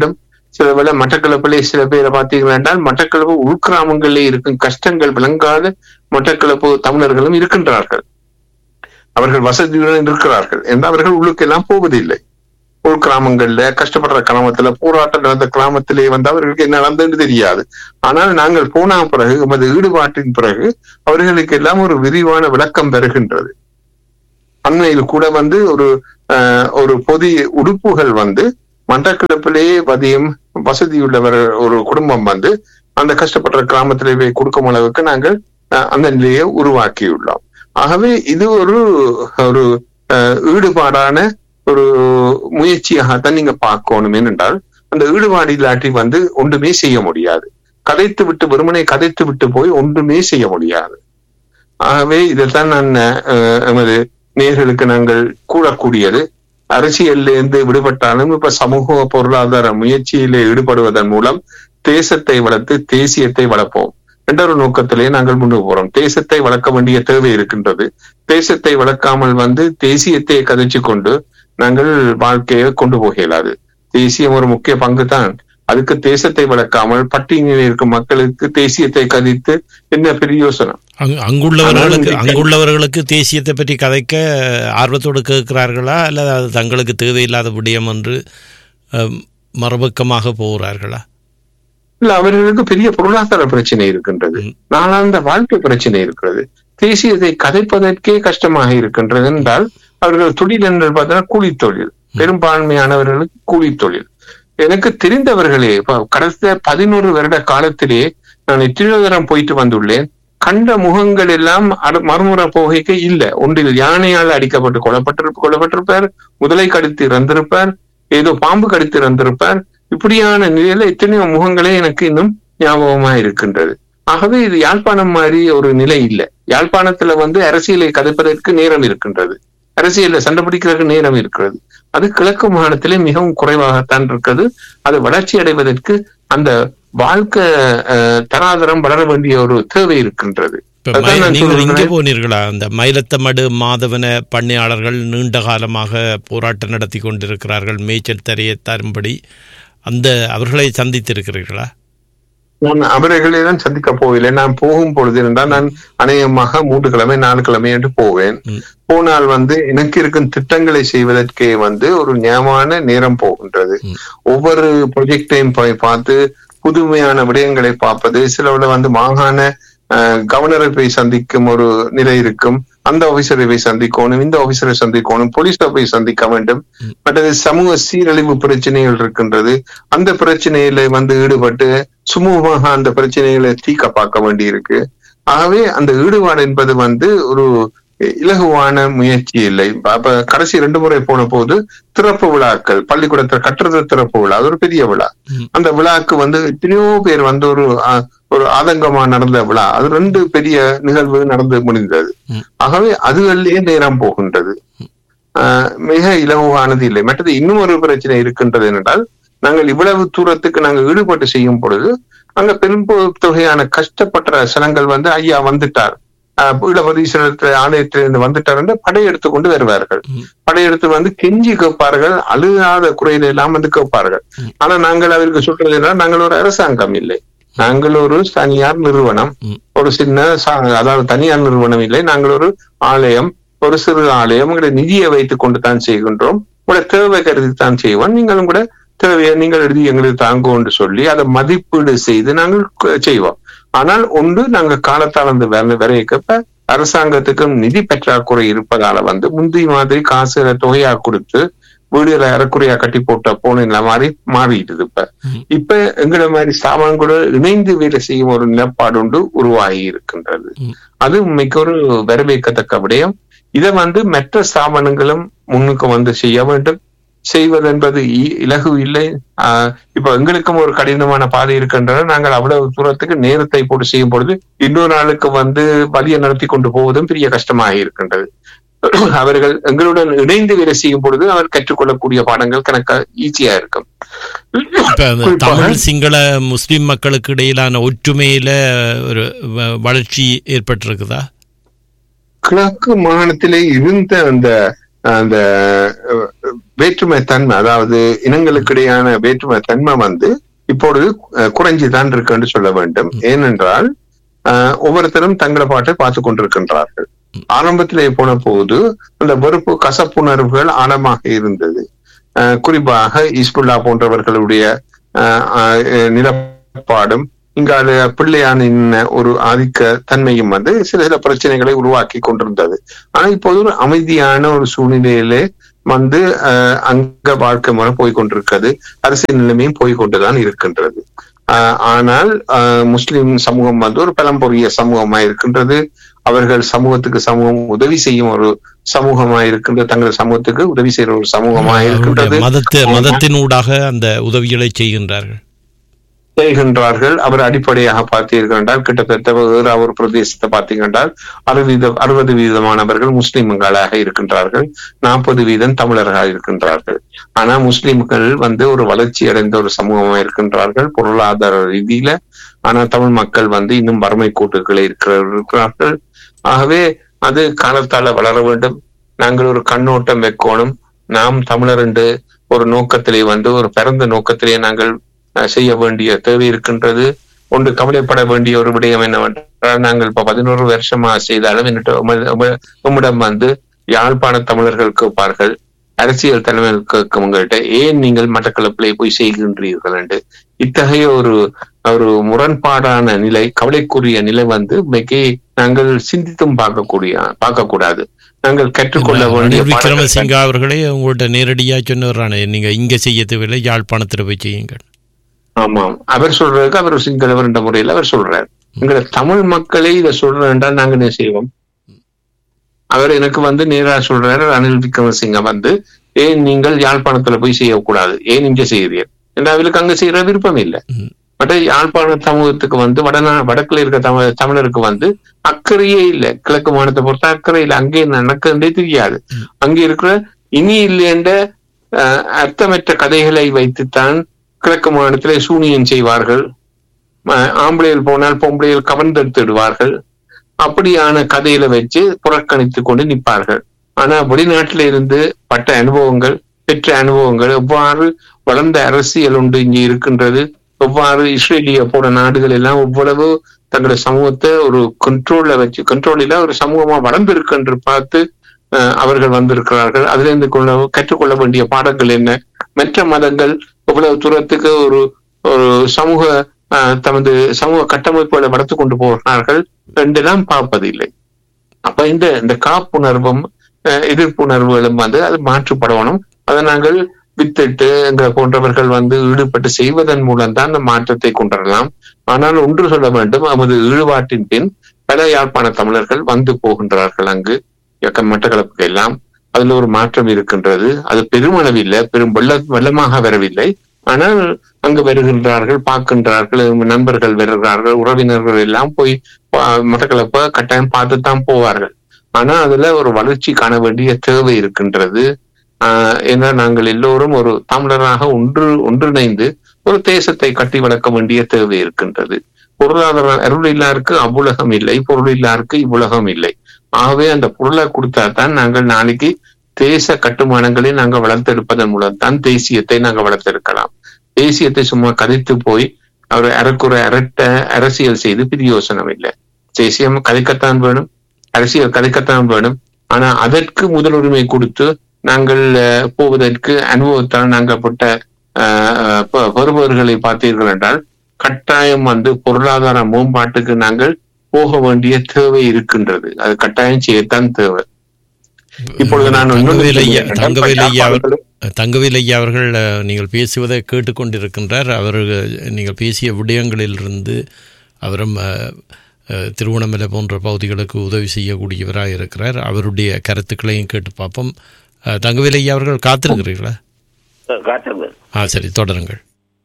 சில வேளை மட்டக்களப்பிலே சில பேரை பார்த்தீர்கள் என்றால் மட்டக்களப்பு உள்கிராமங்களிலே இருக்கும் கஷ்டங்கள் விளங்காத மட்டக்களப்பு தமிழர்களும் இருக்கின்றார்கள் அவர்கள் வசதியுடன் இருக்கிறார்கள் என்று அவர்கள் உள்ளுக்கெல்லாம் போவதில்லை உள் கிராமங்கள்ல கஷ்டப்படுற கிராமத்துல போராட்டம் நடந்த கிராமத்திலே வந்து அவர்களுக்கு என்ன நடந்ததுன்னு தெரியாது ஆனால் நாங்கள் போன பிறகு எமது ஈடுபாட்டின் பிறகு அவர்களுக்கு எல்லாம் ஒரு விரிவான விளக்கம் பெறுகின்றது அண்மையில் கூட வந்து ஒரு ஆஹ், ஒரு பொது உடுப்புகள் வந்து மட்டக்கிழப்பிலே பதியம் வசதியுள்ளவர் ஒரு குடும்பம் வந்து அந்த கஷ்டப்படுற கிராமத்திலே போய் கொடுக்கும் அளவுக்கு நாங்கள் ஆஹ், அந்த நிலையை உருவாக்கியுள்ளோம் ஆகவே இது ஒரு ஒரு ஆஹ், ஈடுபாடான ஒரு முயற்சியாகத்தான் நீங்க பார்க்கணும் ஏனென்றால் அந்த ஈடுபாடு இல்லாட்டி வந்து ஒன்றுமே செய்ய முடியாது கதைத்து விட்டு வெறுமனே கதைத்து விட்டு போய் ஒன்றுமே செய்ய முடியாது ஆகவே இதைத்தான் நான் அஹ், எமது நேர்களுக்கு நாங்கள் கூறக்கூடியது அரசியல்ல இருந்து விடுபட்டாலும் இப்ப சமூக பொருளாதார முயற்சியிலே ஈடுபடுவதன் மூலம் தேசத்தை வளர்த்து தேசியத்தை வளர்ப்போம் என்ற ஒரு நோக்கத்திலே நாங்கள் முன்னு போறோம் தேசத்தை வளர்க்க வேண்டிய தேவை இருக்கின்றது தேசத்தை வளர்க்காமல் வந்து தேசியத்தை கதைச்சு கொண்டு நாங்கள் வாழ்க்கையை கொண்டு போக இயலாது தேசியம் ஒரு முக்கிய பங்கு தான் அதுக்கு தேசத்தை வளர்க்காமல் பட்டியலில் இருக்கும் மக்களுக்கு தேசியத்தை கதித்து என்ன பிரயோசனம் அங்- அங்குள்ளவர்களுக்கு ஆனால் அங்குள்ளவர்களுக்கு தேசியத்தை பற்றி கதைக்க ஆர்வத்தோடு கேட்கிறார்களா அல்லது அது தங்களுக்கு தேவையில்லாத விடயம் என்று அம், மறுபக்கமாக போகிறார்களா இல்ல அவர்களுக்கு பெரிய பொருளாதார பிரச்சனை இருக்கின்றது ம். நாளாந்த வாழ்க்கை பிரச்சனை இருக்கிறது தேசியத்தை கதைப்பதற்கே கஷ்டமாக இருக்கின்றது என்றால் அவர்கள் தொழில் என்று பார்த்தா கூலி தொழில் பெரும்பான்மையானவர்களுக்கு கூலி தொழில் எனக்கு தெரிந்தவர்களே இப்ப கடந்த பதினோரு வருட காலத்திலே நான் எத்தனையோ தரம் போயிட்டு வந்துள்ளேன் கண்ட முகங்கள் எல்லாம் அடு- மறுமுறை போகைக்கு இல்ல ஒன்றில் யானையால் அடிக்கப்பட்டு கொல்லப்பட்டிருப்ப கொல்லப்பட்டிருப்பார் முதலை கடித்து இறந்திருப்பார் ஏதோ பாம்பு கடித்து இறந்திருப்பார் இப்படியான நிலையில எத்தனையோ முகங்களே எனக்கு இன்னும் ஞாபகமா இருக்கின்றது ஆகவே இது யாழ்ப்பாணம் மாதிரி ஒரு நிலை இல்லை யாழ்ப்பாணத்துல வந்து அரசியலை கதைப்பதற்கு நேரம் இருக்கின்றது அரசியல்ல சண்டை பிடிக்கிறதுக்கு நேரம் இருக்கிறது அது கிழக்கு மாநிலத்திலே மிகவும் குறைவாகத்தான் இருக்கிறது அது வளர்ச்சி அடைவதற்கு அந்த வாழ்க்கை அஹ், தராதரம் வளர வேண்டிய ஒரு தேவை இருக்கின்றது இப்ப அதான் மய- நான் நீங்கள் இங்கே சொல்றேன். போனீர்களா அந்த மயிலத்தமடு மாதவன பண்ணையாளர்கள் நீண்ட காலமாக போராட்டம் நடத்தி கொண்டிருக்கிறார்கள் மேய்ச்சல் தரையை தரும்படி அந்த அவர்களை சந்தித்திருக்கிறீர்களா நான் அவர்களை தான் சந்திக்க போகவில்லை நான் போகும் பொழுது என்றால் நான் அநேகமாக மூன்று கிழமை நாலு கிழமை என்று போவேன் ம். போனால் வந்து எனக்கு இருக்கும் திட்டங்களை செய்வதற்கே வந்து ஒரு நியமான நேரம் போகின்றது ம். ஒவ்வொரு ப்ரொஜெக்டையும் போய் பார்த்து புதுமையான விடயங்களை பார்ப்பது சிலவுல வந்து மாகாண அஹ், கவர்னரை போய் சந்திக்கும் ஒரு நிலை இருக்கும் அந்த ஆபீசரை போய் சந்திக்கணும் இந்த ஆபீசரை சந்திக்கணும் போலீஸை போய் சந்திக்க வேண்டும் ம். மற்றது சமூக சீரழிவு பிரச்சனைகள் இருக்கின்றது அந்த பிரச்சனையில வந்து ஈடுபட்டு சுமூகமாக அந்த பிரச்சனைகளை தீர்க்க பார்க்க வேண்டியிருக்கு ஆகவே அந்த ஈடுபாடு என்பது வந்து ஒரு இலகுவான முயற்சி இல்லை அப்ப கடைசி ரெண்டு முறை போன போது திறப்பு விழாக்கள் பள்ளிக்கூடத்துல கட்டுறது திறப்பு விழா அது ஒரு பெரிய விழா ம். அந்த விழாக்கு வந்து எத்தனையோ பேர் வந்து ஒரு அஹ், ஒரு ஆதங்கமா நடந்த விழா அது ரெண்டு பெரிய நிகழ்வு நடந்து முடிந்தது ம். ஆகவே அதுகளிலேயே நேரம் போகின்றது ஆஹ் மிக இலகுவானது இல்லை மற்றது இன்னும் ஒரு பிரச்சனை இருக்கின்றது என்றால் நாங்கள் இவ்வளவு தூரத்துக்கு நாங்கள் ஈடுபட்டு செய்யும் பொழுது அங்க பெரும் தொகையான கஷ்டப்பட்ட சனங்கள் வந்து ஐயா வந்துட்டார் ஆஹ் ஈழபதீஸ்வரத்துல ஆலயத்திலிருந்து வந்துட்டார் என்று படையெடுத்து கொண்டு வருவார்கள் ம். படையெடுத்து வந்து கெஞ்சி கேட்பார்கள் அழுகாத குறையில எல்லாம் வந்து கேட்பார்கள் ம். ஆனா நாங்கள் அவருக்கு சொல்றது என்னன்னா நாங்கள் ஒரு அரசாங்கம் இல்லை நாங்கள் ஒரு தனியார் நிறுவனம் ம். ஒரு சின்ன சா- அதாவது தனியார் நிறுவனம் இல்லை நாங்கள் ஒரு ஆலயம் ஒரு சிறு ஆலயம் உங்களுடைய நிதியை வைத்துக் கொண்டு தான் செய்கின்றோம் உங்களுடைய தேவை கருதி தான் செய்வோம் நீங்களும் கூட தேவையை நீங்கள் எழுதி எங்களுக்கு தாங்கோ என்று சொல்லி அதை மதிப்பீடு செய்து நாங்கள் கு- செய்வோம் ஆனால் ஒன்று நாங்க காலத்தால் அந்த வேலை விரைக்கப்ப அரசாங்கத்துக்கும் நிதி பற்றாக்குறை இருப்பதால வந்து முந்தி மாதிரி காசு தொகையா கொடுத்து வீடுகளை அறக்குறையா கட்டி போட்ட போன நிலை மாதிரி மாறிடுது இப்ப ம். இப்ப எங்களை மாதிரி ஸ்தாபனங்களோட இணைந்து வேலை செய்யும் ஒரு நிலப்பாடு ஒன்று உருவாகி இருக்கின்றது ம். அது உண்மைக்கு ஒரு வரவேற்கத்தக்க விடயம் இதை வந்து மற்ற ஸ்தாபனங்களும் முன்னுக்கு வந்து செய்ய வேண்டும் செய்வது என்பது இ- இலகு இல்லை ஆஹ் இப்ப எங்களுக்கும் ஒரு கடினமான பாதை இருக்கின்றன நாங்கள் அவ்வளவு தூரத்துக்கு நேரத்தை போட்டு செய்யும் பொழுது இன்னொரு நாளுக்கு வந்து வழியை நடத்தி கொண்டு போவதும் பெரிய கஷ்டமாக இருக்கின்றது அவர்கள் எங்களுடன் இணைந்து வேலை செய்யும் பொழுது அவர் கற்றுக்கொள்ளக்கூடிய பாடங்கள் கணக்கா ஈஸியா இருக்கும் இப்ப அந்த குறிப்பாக தமிழ் சிங்கள முஸ்லிம் மக்களுக்கு இடையிலான ஒற்றுமையில ஒரு வ- வளர்ச்சி ஏற்பட்டிருக்குதா கிழக்கு மாகாணத்திலே இருந்த அந்த அந்த அஹ், வேற்றுமை தன்மை அதாவது இனங்களுக்கு இடையான வேற்றுமை தன்மை வந்து இப்பொழுது அஹ், குறைஞ்சுதான் இருக்கு என்று சொல்ல வேண்டும் ஏனென்றால் அஹ், ஒவ்வொருத்தரும் தங்களை பாட்டை பார்த்து கொண்டிருக்கின்றார்கள் ஆரம்பத்திலே போன போது அந்த வெறுப்பு கசப்புணர்வுகள் ஆழமாக இருந்தது அஹ், குறிப்பாக இஸ்புல்லா போன்றவர்களுடைய அஹ், அஹ், நிலப்பாடும் இங்கால பிள்ளையானின் ஒரு ஆதிக்க தன்மையும் வந்து சில சில பிரச்சனைகளை உருவாக்கி கொண்டிருந்தது ஆனா இப்போது ஒரு அமைதியான ஒரு சூழ்நிலையிலே வந்து அஹ், அங்க வாழ்க்கை முறை போய்கொண்டிருக்கிறது அரசியல் நிலைமையும் போய்கொண்டுதான் இருக்கின்றது ஆஹ் ஆனால் ஆஹ் முஸ்லிம் சமூகம் வந்து ஒரு பழம்பொரிய சமூகமா இருக்கின்றது அவர்கள் சமூகத்துக்கு சமூகம் உதவி செய்யும் ஒரு சமூகமா இருக்கின்றது தங்கள் சமூகத்துக்கு உதவி செய்யற ஒரு சமூகமா இருக்கின்றது அவருடைய மதத்து மதத்தினூடாக அந்த உதவிகளை செய்கின்றார்கள் செய்கின்றார்கள் அவர் அடிப்படையாக பார்த்தீர்கள் என்றால் கிட்டத்தட்ட வேறு ஒரு பிரதேசத்தை பார்த்தீர்கள் அறுபது அறுபது வீதமானவர்கள் முஸ்லிம்களாக இருக்கின்றார்கள் நாற்பது வீதம் தமிழர்களாக இருக்கின்றார்கள் ஆனா முஸ்லிம்கள் வந்து ஒரு வளர்ச்சி அடைந்த ஒரு சமூகமா இருக்கின்றார்கள் பொருளாதார ரீதியில ஆனா தமிழ் மக்கள் வந்து இன்னும் வறுமை கூட்டுகளை இருக்கிறார்கள் ஆகவே அது காலத்தால வளர வேண்டும் நாங்கள் ஒரு கண்ணோட்டம் வைக்கணும் நாம் தமிழர் என்று ஒரு நோக்கத்திலே வந்து ஒரு பிறந்த நோக்கத்திலே நாங்கள் அஹ், செய்ய வேண்டிய தேவை இருக்கின்றது ஒன்று கவலைப்பட வேண்டிய ஒரு விடயம் என்னவென்றால் நாங்கள் இப்ப பதினோரு வருஷமா செய்தாலும் என்னிட்ட உம்ம- உம்ம- உம்மிடம் வந்து யாழ்ப்பாண தமிழர்கள் கேட்பார்கள் அரசியல் தலைமையில் கேட்கும் உங்கள்கிட்ட ஏன் நீங்கள் மட்டக்களப்பிலே போய் செய்கின்றீர்கள் என்று இத்தகைய ஒரு ஒரு முரண்பாடான நிலை கவலைக்குரிய நிலை வந்து இன்னைக்கு நாங்கள் சிந்தித்தும் பார்க்கக்கூடிய பார்க்கக்கூடாது நாங்கள் கற்றுக்கொள்ள வேண்டிய ரணில் பாடங்கள் விக்ரமசிங்க அவர்களே உங்கள்கிட்ட நேரடியாக சொன்னவரானே நீங்க இங்க செய்ய தேவையில்லை யாழ்ப்பாணத்தில் போய் செய்யுங்கள் ஆமாம் அவர் சொல்றதுக்கு அவர் சிங்களவர் என்ற முறையில் அவர் சொல்றார் எங்களை தமிழ் மக்களே இதை சொல்றேன் என்றால் நாங்க என்ன செய்வோம் அவர் எனக்கு வந்து நேரா சொல்றாரு ரணில் விக்ரமசிங்க வந்து ஏன் நீங்கள் யாழ்ப்பாணத்துல போய் செய்யக்கூடாது ஏன் இங்க செய்கிறீர் என்று அவருக்கு அங்க செய்யற விருப்பம் இல்லை ம். பட் யாழ்ப்பாண சமூகத்துக்கு வந்து வடநா வடக்குல இருக்க தமிழ் தமிழருக்கு வந்து அக்கறையே இல்லை கிழக்கு மாநிலத்தை பொறுத்த அக்கறை இல்லை அங்கே நடக்கிறதே தெரியாது அங்கே இருக்கிற இனி இல்லைன்ற அஹ், அர்த்தமற்ற கதைகளை வைத்துத்தான் கிழக்கு மாநிலத்திலே சூனியம் செய்வார்கள் அஹ், ஆம்பளையில் போனால் பொம்பளையில் கவர்ந்தெடுத்துடுவார்கள் அப்படியான கதையில வச்சு புறக்கணித்து கொண்டு நிற்பார்கள் ஆனா வெளிநாட்டில இருந்து பட்ட அனுபவங்கள் பெற்ற அனுபவங்கள் எவ்வாறு வளர்ந்த அரசியல் உண்டு இங்கே இருக்கின்றது எவ்வாறு இஸ்ரேலிய போன நாடுகள் எல்லாம் எவ்வளவு தங்களுடைய சமூகத்தை ஒரு கண்ட்ரோல்ல வச்சு கண்ட்ரோலில ஒரு சமூகமா வளர்ந்திருக்கு என்று பார்த்து அஹ், அவர்கள் வந்திருக்கிறார்கள் அதுல இருந்து கொள்ள கற்றுக்கொள்ள வேண்டிய பாடங்கள் என்ன மற்ற மதங்கள் எவ்வளவு தூரத்துக்கு ஒரு ஒரு சமூக அஹ், தமது சமூக கட்டமைப்புகளை வளர்த்து கொண்டு போகிறார்கள் என்றெல்லாம் பார்ப்பதில்லை அப்ப இந்த இந்த காப்புணர்வும் அஹ், எதிர்ப்புணர்வுகளும் வந்து அது மாற்றுப்படணும் அதை நாங்கள் வித்திட்டு எங்களை போன்றவர்கள் வந்து ஈடுபட்டு செய்வதன் மூலம் தான் அந்த மாற்றத்தை கொண்டு வரலாம் ஆனால் ஒன்று சொல்ல வேண்டும் நமது ஈடுபாட்டின் பின் பல யாழ்ப்பாண தமிழர்கள் வந்து போகின்றார்கள் அங்கு இயக்க மட்டக்களப்புக்கு எல்லாம் அதுல ஒரு மாற்றம் இருக்கின்றது அது பெருமளவில் பெரும் வெள்ள வெள்ளமாக வரவில்லை ஆனால் அங்கு வருகின்றார்கள் பார்க்கின்றார்கள் நண்பர்கள் வருகிறார்கள் உறவினர்கள் எல்லாம் போய் பா- மட்டக்களப்ப கட்டாயம் பார்த்துத்தான் போவார்கள் ஆனா அதுல ஒரு வளர்ச்சி காண வேண்டிய தேவை இருக்கின்றது ஆஹ் ஏன்னா நாங்கள் எல்லோரும் ஒரு தமிழராக ஒன்று ஒன்றிணைந்து ஒரு தேசத்தை கட்டி வளர்க்க வேண்டிய தேவை இருக்கின்றது பொருளாதார அருள் இல்லாருக்கு அவ்வுலகம் இல்லை பொருள் இல்லாருக்கு இவ்வுலகம் இல்லை ஆகவே அந்த பொருளை கொடுத்தா தான் நாங்கள் நாளைக்கு தேச கட்டுமானங்களை நாங்கள் வளர்த்தெடுப்பதன் மூலம் தான் தேசியத்தை நாங்கள் வளர்த்தெடுக்கலாம் தேசியத்தை சும்மா கதைத்து போய் அவர் அறக்குறை அரட்ட அரசியல் செய்து பிரியோசனம் இல்லை தேசியம் கதைக்கத்தான் வேணும் அரசியல் கதைக்கத்தான் வேணும் ஆனா அதற்கு முதலுரிமை கொடுத்து நாங்கள் அஹ், போவதற்கு அனுபவத்தால் நாங்கள் பட்ட அஹ், ப- பெறுபவர்களை பார்த்தீர்கள் என்றால் கட்டாயம் வந்து பொருளாதார மேம்பாட்டுக்கு நாங்கள் போக வேண்டிய தேவை இருக்கின்றது அது கட்டாயம் செய்யத்தான் தேவை இப்பொழுது நான் இன்னொன்று தங்கவேல் ஐயா சொல்கிறேன். தங்கவேல் ஐயா அவர் யாழ்ப்பாணத்தில் தங்கவேல் ஐயா அவர்கள் அஹ், நீங்கள் பேசுவதை கேட்டுக்கொண்டிருக்கின்றார் அவர் நீங்கள் பேசிய விடயங்களிலிருந்து அவரும் அஹ், அஹ், திருவண்ணாமலை போன்ற பகுதிகளுக்கு உதவி செய்யக்கூடியவராக இருக்கிறார் அவருடைய கருத்துக்களையும் கேட்டு பார்ப்போம் அஹ், தங்கவேல் ஐயா அவர்கள் காத்திருக்கிறீர்களா காட்டுறது ஆ சரி தொடருங்கள்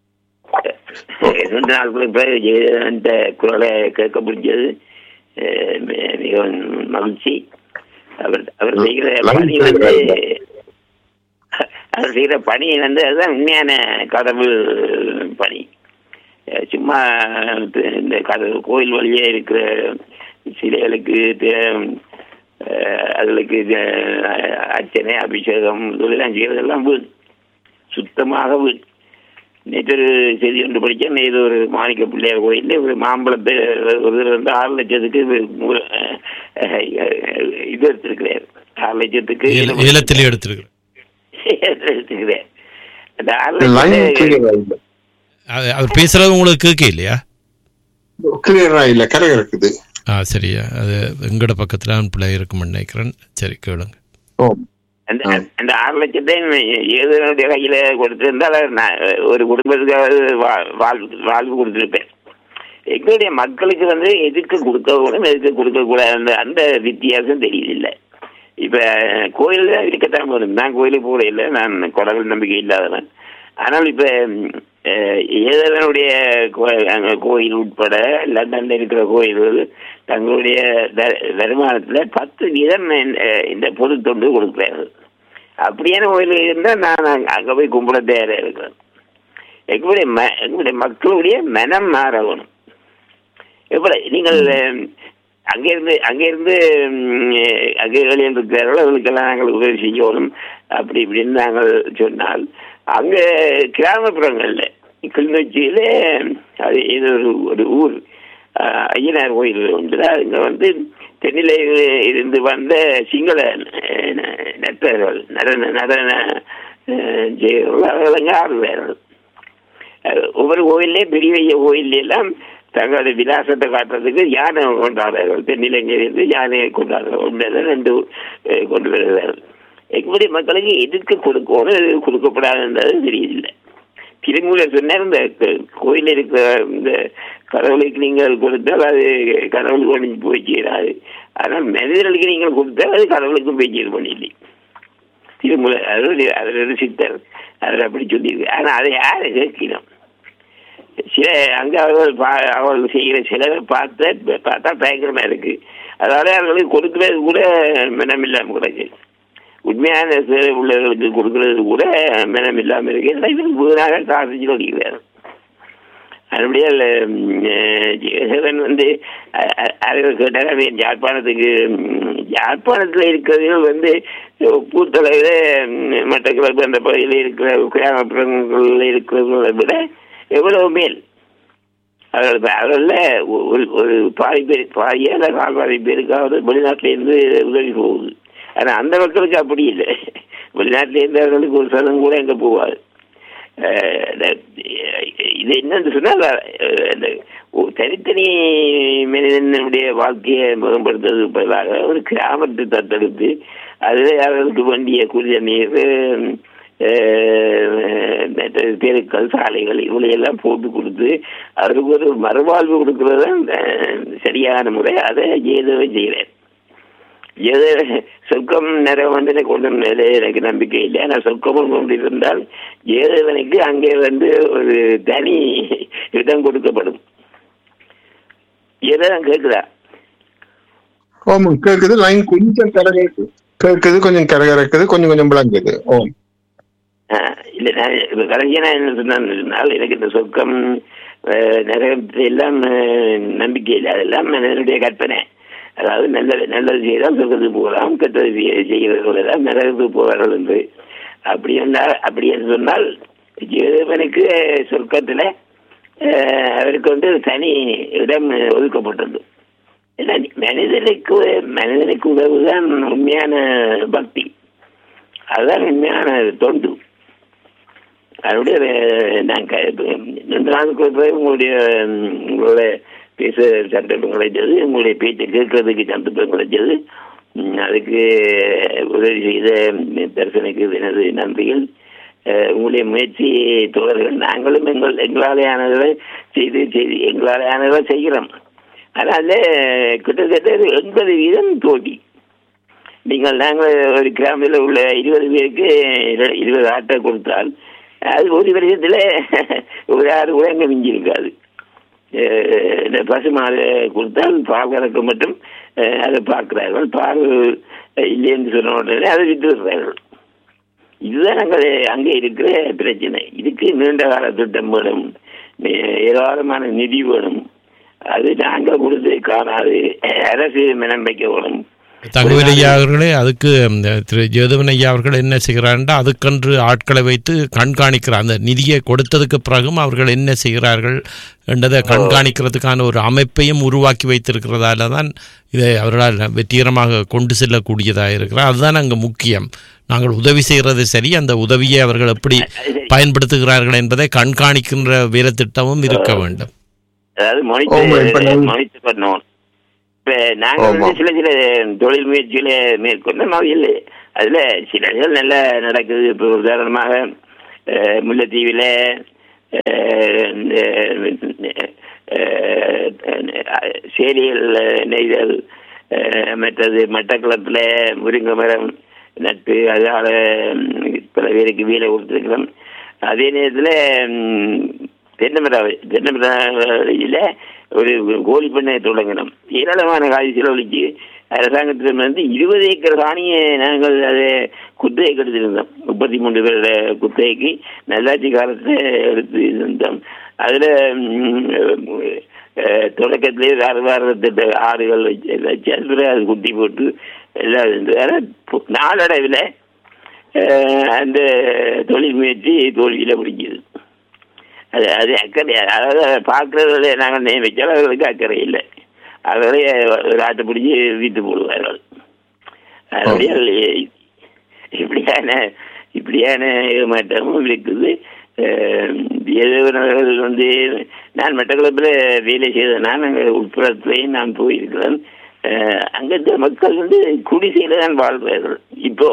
ரெண்டு நாளுக்குள்ள பிறகு ஜெயலலிதா குரலை கேட்க முடிஞ்சது அஹ் மி- மிகவும் மகிழ்ச்சி அவர் அவர் செய்கிற பணி வந்து அவர் செய்கிற பணி வந்து அதுதான் உண்மையான கடவுள் பணி அஹ் சும்மா இந்த கடவுள் கோயில் வழியே இருக்கிற சிலைகளுக்கு தே- அஹ் அதுகளுக்கு அஹ் அர்ச்சனை அபிஷேகம் இதெல்லாம் செய்வதெல்லாம் வீண் சுத்தமாக வீண் நேற்று ஒரு செய்தி ஒன்று படித்தேன் இது ஒரு மாணிக்க பிள்ளையார் கோயிலில் ஒரு மாம்பழத்தை ஒரு தடவை வந்து ஆறு லட்சத்துக்கு மு- அஹ், இது எடுத்திருக்கிறார் ஆறு லட்சத்துக்கு ஏல- ஏலத்திலே எடுத்திருக்கிறேன் எடுத்திருக்கிறார் அந்த ஆறு லைன் லட்சத்தை கிளியரா இல்ல அது- அவர் பேசுறது உங்களுக்கு கேட்க இல்லையா கிளியரா இல்ல கரை இருக்குது ஆ சரியா அது எங்கட பக்கத்துல நான் பிள்ளை இருக்கும்னு நினைக்கிறேன் சரி கேளுங்க ஓ அந்த அந்த ஆறு லட்சத்தை ஏதனுடைய கையில கொடுத்திருந்தால் நான் ஒரு குடும்பத்துக்காவது வா- வாழ்வு வாழ்வு கொடுத்திருப்பேன் எங்களுடைய மக்களுக்கு வந்து எதுக்கு கொடுக்க கூடும் எதுக்கு கொடுக்க கூடாது அந்த அந்த வித்தியாசம் தெரியுதில்லை இப்ப கோயில்ல இருக்கத்தான் போதும் நான் கோயிலுக்கு போக இல்லை நான் கடவுள் நம்பிக்கை இல்லாதவன் ஆனால் இப்ப அஹ், ஏதனுடைய கோ- அங்க கோயில் உட்பட லண்டன்ல இருக்கிற கோயில்கள் தங்களுடைய த- வருமானத்துல பத்து வீதம் இந்த- இந்த பொது தொண்டு கொடுக்குறார்கள் அப்படியான கோயில் இருந்தால் நான் அங்க- அங்க போய் கும்பிட தயாரா இருக்கிறேன் எங்களுடைய ம- எங்களுடைய மக்களுடைய மனம் மாறணும் எப்படி நீங்கள் அஹ், அங்கிருந்து அங்கிருந்து ம், அங்கே வெளியில் இருக்கிறார்கள் அவர்களுக்கெல்லாம் நாங்கள் உதவி செய்யணும் அப்படி இப்படின்னு நாங்கள் சொன்னால் அங்க கிராமப்புறங்கள்ல கிளிநொச்சியில அது இது ஒரு ஒரு ஊர் அஹ், ஐயனார் கோயில் உண்டு அங்க வந்து தென்னிலையில் இருந்து வந்த சிங்கள அஹ், நட்டர்கள் நடன நடன அஹ், செய்கிறவர்கள் அவர்கள் ஆடுவார்கள் அஹ் ஒவ்வொரு கோயிலே பெரிய பெரிய கோயில்ல எல்லாம் தங்களுடைய விலாசத்தை காட்டுறதுக்கு யானை கொண்டாடுறார்கள் தென்னிலங்கையிலிருந்து யானையை கொண்டாடுறார்கள் ஒன்று ரெண்டு அஹ், கொண்டு வருகிறார்கள் எங்களுடைய மக்களுக்கு எதுக்கு கொடுக்கணும் எதுக்கு கொடுக்கப்படாதுன்றது தெரியல திருமூலர் சொன்னார் இந்த க- கோயில்ல இருக்கிற இந்த கடவுளுக்கு நீங்கள் கொடுத்தால் அது கடவுளுக்கு ஒழிஞ்சு போய் சேராது ஆனால் மனிதர்களுக்கு நீங்கள் கொடுத்தால் அது கடவுளுக்கும் போய் சேர பண்ணிஇல்லை திருமூல அதோட அதோட சித்தர் அதில் அப்படி சொல்லியிருக்கு ஆனால் அதை யாரை கேட்கணும் சில அங்கே அவர்கள் பா அவர்கள் செய்கிற சிலரை பார்த்த பார்த்தா பயங்கரமா இருக்கு அதனால அவர்களுக்கு கொடுக்கறது கூட மனம் இல்லாமல் கிடக்கு உண்மையான சேவை உள்ளவர்களுக்கு கொடுக்கறது கூட மனம் இல்லாமல் இருக்கு ஏன்னா இவர்கள் வீணாக காசு கொள்கிறார் அதுபடியே சிவன் வந்து அ- அ- அறிவு கேட்டார் அவன் யாழ்ப்பாணத்துக்கு ம், யாழ்ப்பாணத்தில் இருக்கிறவர்கள் வந்து பூத்தலையில் மட்டக்களப்பு அந்த பகுதியில் இருக்கிற கிராமப்புறங்களில் இருக்கிறவர்களை விட எவ்வளவு மேல் அவர்கள் அவர்களில் ஒரு ஒரு பாதி பேர் பாதியா இல்லை கால் பாதி பேருக்காவது வெளிநாட்டிலேருந்து உதவி போகுது ஆனால் அந்த மக்களுக்கு அப்படி இல்லை வெளிநாட்டிலேருந்து அவர்களுக்கு ஒரு சதம் கூட எங்கே போவாது அஹ் இந்த- இது என்னன்னு சொன்னால் அஹ் இந்த ஒரு தனித்தனி மனிதனுடைய வாழ்க்கையை மேம்படுத்துறதுக்கு பதிலாக ஒரு கிராமத்தை தத்தெடுத்து அதில் அவர்களுக்கு வேண்டிய குடிய நீர் அஹ், மற்ற தெருக்கள் சாலைகள் இவளையெல்லாம் போட்டு கொடுத்து அவருக்கு ஒரு மறுவாழ்வு கொடுக்கறது தான் அஹ், சரியான முறை அதை ஏதோ செய்கிறேன் எது சொர்க்கம் நிறைய வந்து கொண்டு மேலே எனக்கு நம்பிக்கை இல்லை ஆனால் சொர்க்கமும் கொண்டு இருந்தால் ஏதவனுக்கு அங்கே வந்து ஒரு தனி இடம் கொடுக்கப்படும் ஏதான் கேட்குதா ஓம் கேக்குது லைன் கொஞ்சம் கரகரக்கு கேக்குது கொஞ்சம் கரகரக்குது கொஞ்சம் கொஞ்சம் விளங்குது ஓம் இல்லை நான் இப்போ கடைசியாக நான் என்ன சொன்னேன்னு சொன்னால் எனக்கு இந்த சொர்க்கம் அஹ், நரகத்தை எல்லாம் அஹ், நம்பிக்கை இல்லை அதெல்லாம் என்னுடைய கற்பனை அதாவது நல்லது நல்லது செய்தால் சொர்க்கத்துக்கு போகலாம் கெட்டது செய்ய- செய்கிறவர்கள் எல்லாம் நரகத்துக்கு போவார்கள் என்று அப்படி என்றால் அப்படி என்று சொன்னால் இறைவனுக்கு சொர்க்கத்தில் அவருக்கு வந்து தனி இடம் ஒதுக்கப்பட்டது ஏன்னா மனிதனுக்கு மனிதனுக்கு உதவுதான் உண்மையான பக்தி அதுதான் உண்மையான தொண்டு அதனுடைய நான் க- ரெண்டு நாளுக்கு ஒரு பிறகு உங்களுடைய ம், உங்களுடைய பேச சந்தர்ப்பம் கிடைச்சது உங்களுடைய பேச்சை கேட்கறதுக்கு சந்தர்ப்பம் கிடைச்சது ம், அதுக்கு உதவி செய்த தரிசனுக்கு எனது நன்றிகள் அஹ், உங்களுடைய முயற்சி தொடர்கள் நாங்களும் எங்கள் எங்களாலே ஆனதை செய்து செய்து எங்களாலே ஆனதை செய்கிறோம் அதனால கிட்டத்தட்ட ஒரு எண்பது வீதம் தோல்வி நீங்கள் நாங்கள் ஒரு கிராமத்தில் உள்ள இருபது பேருக்கு இரு- இருபது ஆட்டை கொடுத்தால் அது ஒரு வருஷத்தில் ஒரு ஆறு கூட அங்கே மிஞ்சி இருக்காது அஹ் இந்த பசு மாடு கொடுத்தால் பால் கறக்க மட்டும் அஹ் அதை பார்க்கிறார்கள் பால் இல்லைன்னு சொன்ன உடனே அதை விட்டு விடுறார்கள் இதுதான் நாங்கள் அங்கே இருக்கிற பிரச்சனை இதுக்கு நீண்ட கால திட்டம் வேணும் ஏ- ஏராளமான நிதி வேணும் அது நாங்கள் கொடுத்து காணாது அரசு மினம் வைக்க வேணும் தங்கவேல் ஐயா அவர்களே அதுக்கு இந்த திரு ஜெதுவன் ஐயா அவர்கள் என்ன செய்கிறார்கள் அதுக்கென்று ஆட்களை வைத்து கண்காணிக்கிறார் அந்த நிதியை கொடுத்ததுக்கு பிறகும் அவர்கள் என்ன செய்கிறார்கள் என்றதை கண்காணிக்கிறதுக்கான ஒரு அமைப்பையும் உருவாக்கி வைத்திருக்கிறதால தான் இதை அவர்களால் வெற்றிகரமாக கொண்டு செல்லக்கூடியதாக இருக்கிறார் அதுதான் அங்கே முக்கியம் நாங்கள் உதவி செய்கிறது சரி அந்த உதவியை அவர்கள் எப்படி பயன்படுத்துகிறார்கள் என்பதை கண்காணிக்கின்ற வேலைத்திட்டமும் இருக்க வேண்டும் அதாவது ஆமா, மொனிட்டர் இப்ப நீங்க- மொனிட்டர் பண்ணணும் இப்ப நாங்க ஆமா. வந்து சில சில தொழில் முயற்சிகளை மேற்கொண்டோம் இல்லை அதுல சிலர்கள் நல்லா நடக்குது இப்போ உதாரணமாக அஹ், முல்லைத்தீவுல அஹ், இந்த, அஹ், சேரியல் நெய்தல் அஹ், மற்றது மட்டக்களத்துல முருங்கை மரம் நட்டு அதால ம், பல பேருக்கு வீலை கொடுத்துருக்கிறோம் அதே நேரத்தில் தென்னமராவை தென்னமராவில ஒரு கோழி பண்ணை தொடங்கணும் ஏராளமான காதி செலவழிச்சு அரசாங்கத்திலிருந்து இருபது ஏக்கர் காணியை நாங்கள் அதை குத்தகைக்கு எடுத்திருந்தோம் முப்பத்தி மூன்று பேரோட குத்தகைக்கு நல்லாட்சி காலத்தில் எடுத்து இருந்தோம் அதில் தொடக்கத்திலே அறுவாரத்திட்ட ஆடுகள் வச்சு வச்சு அது அது குட்டி போட்டு எல்லாம் இருந்தது ஆனால் நாளடைவில் அஹ், அந்த தொழில் முயற்சி தோல்வியில் பிடிக்குது அது அது அக்கறை அதாவது பார்க்கறதுல நாங்கள் நியமிச்சாலும் அவர்களுக்கு அக்கறை இல்லை அவர்களே ஒரு ஆட்டை பிடிச்சி வீட்டு போடுவார்கள் அதனால் இப்படியான இப்படியான ஏமாற்றமும் இருக்குது அஹ், எதிர்வர்கள் வந்து நான் மட்டக்களப்பில் வேலை செய்தேன் நான் அங்கே உட்புறத்துலேயும் நான் போயிருக்கிறேன் அஹ், அங்கே இருக்க மக்கள் வந்து குடிசையில் தான் வாழ்கிறார்கள் இப்போ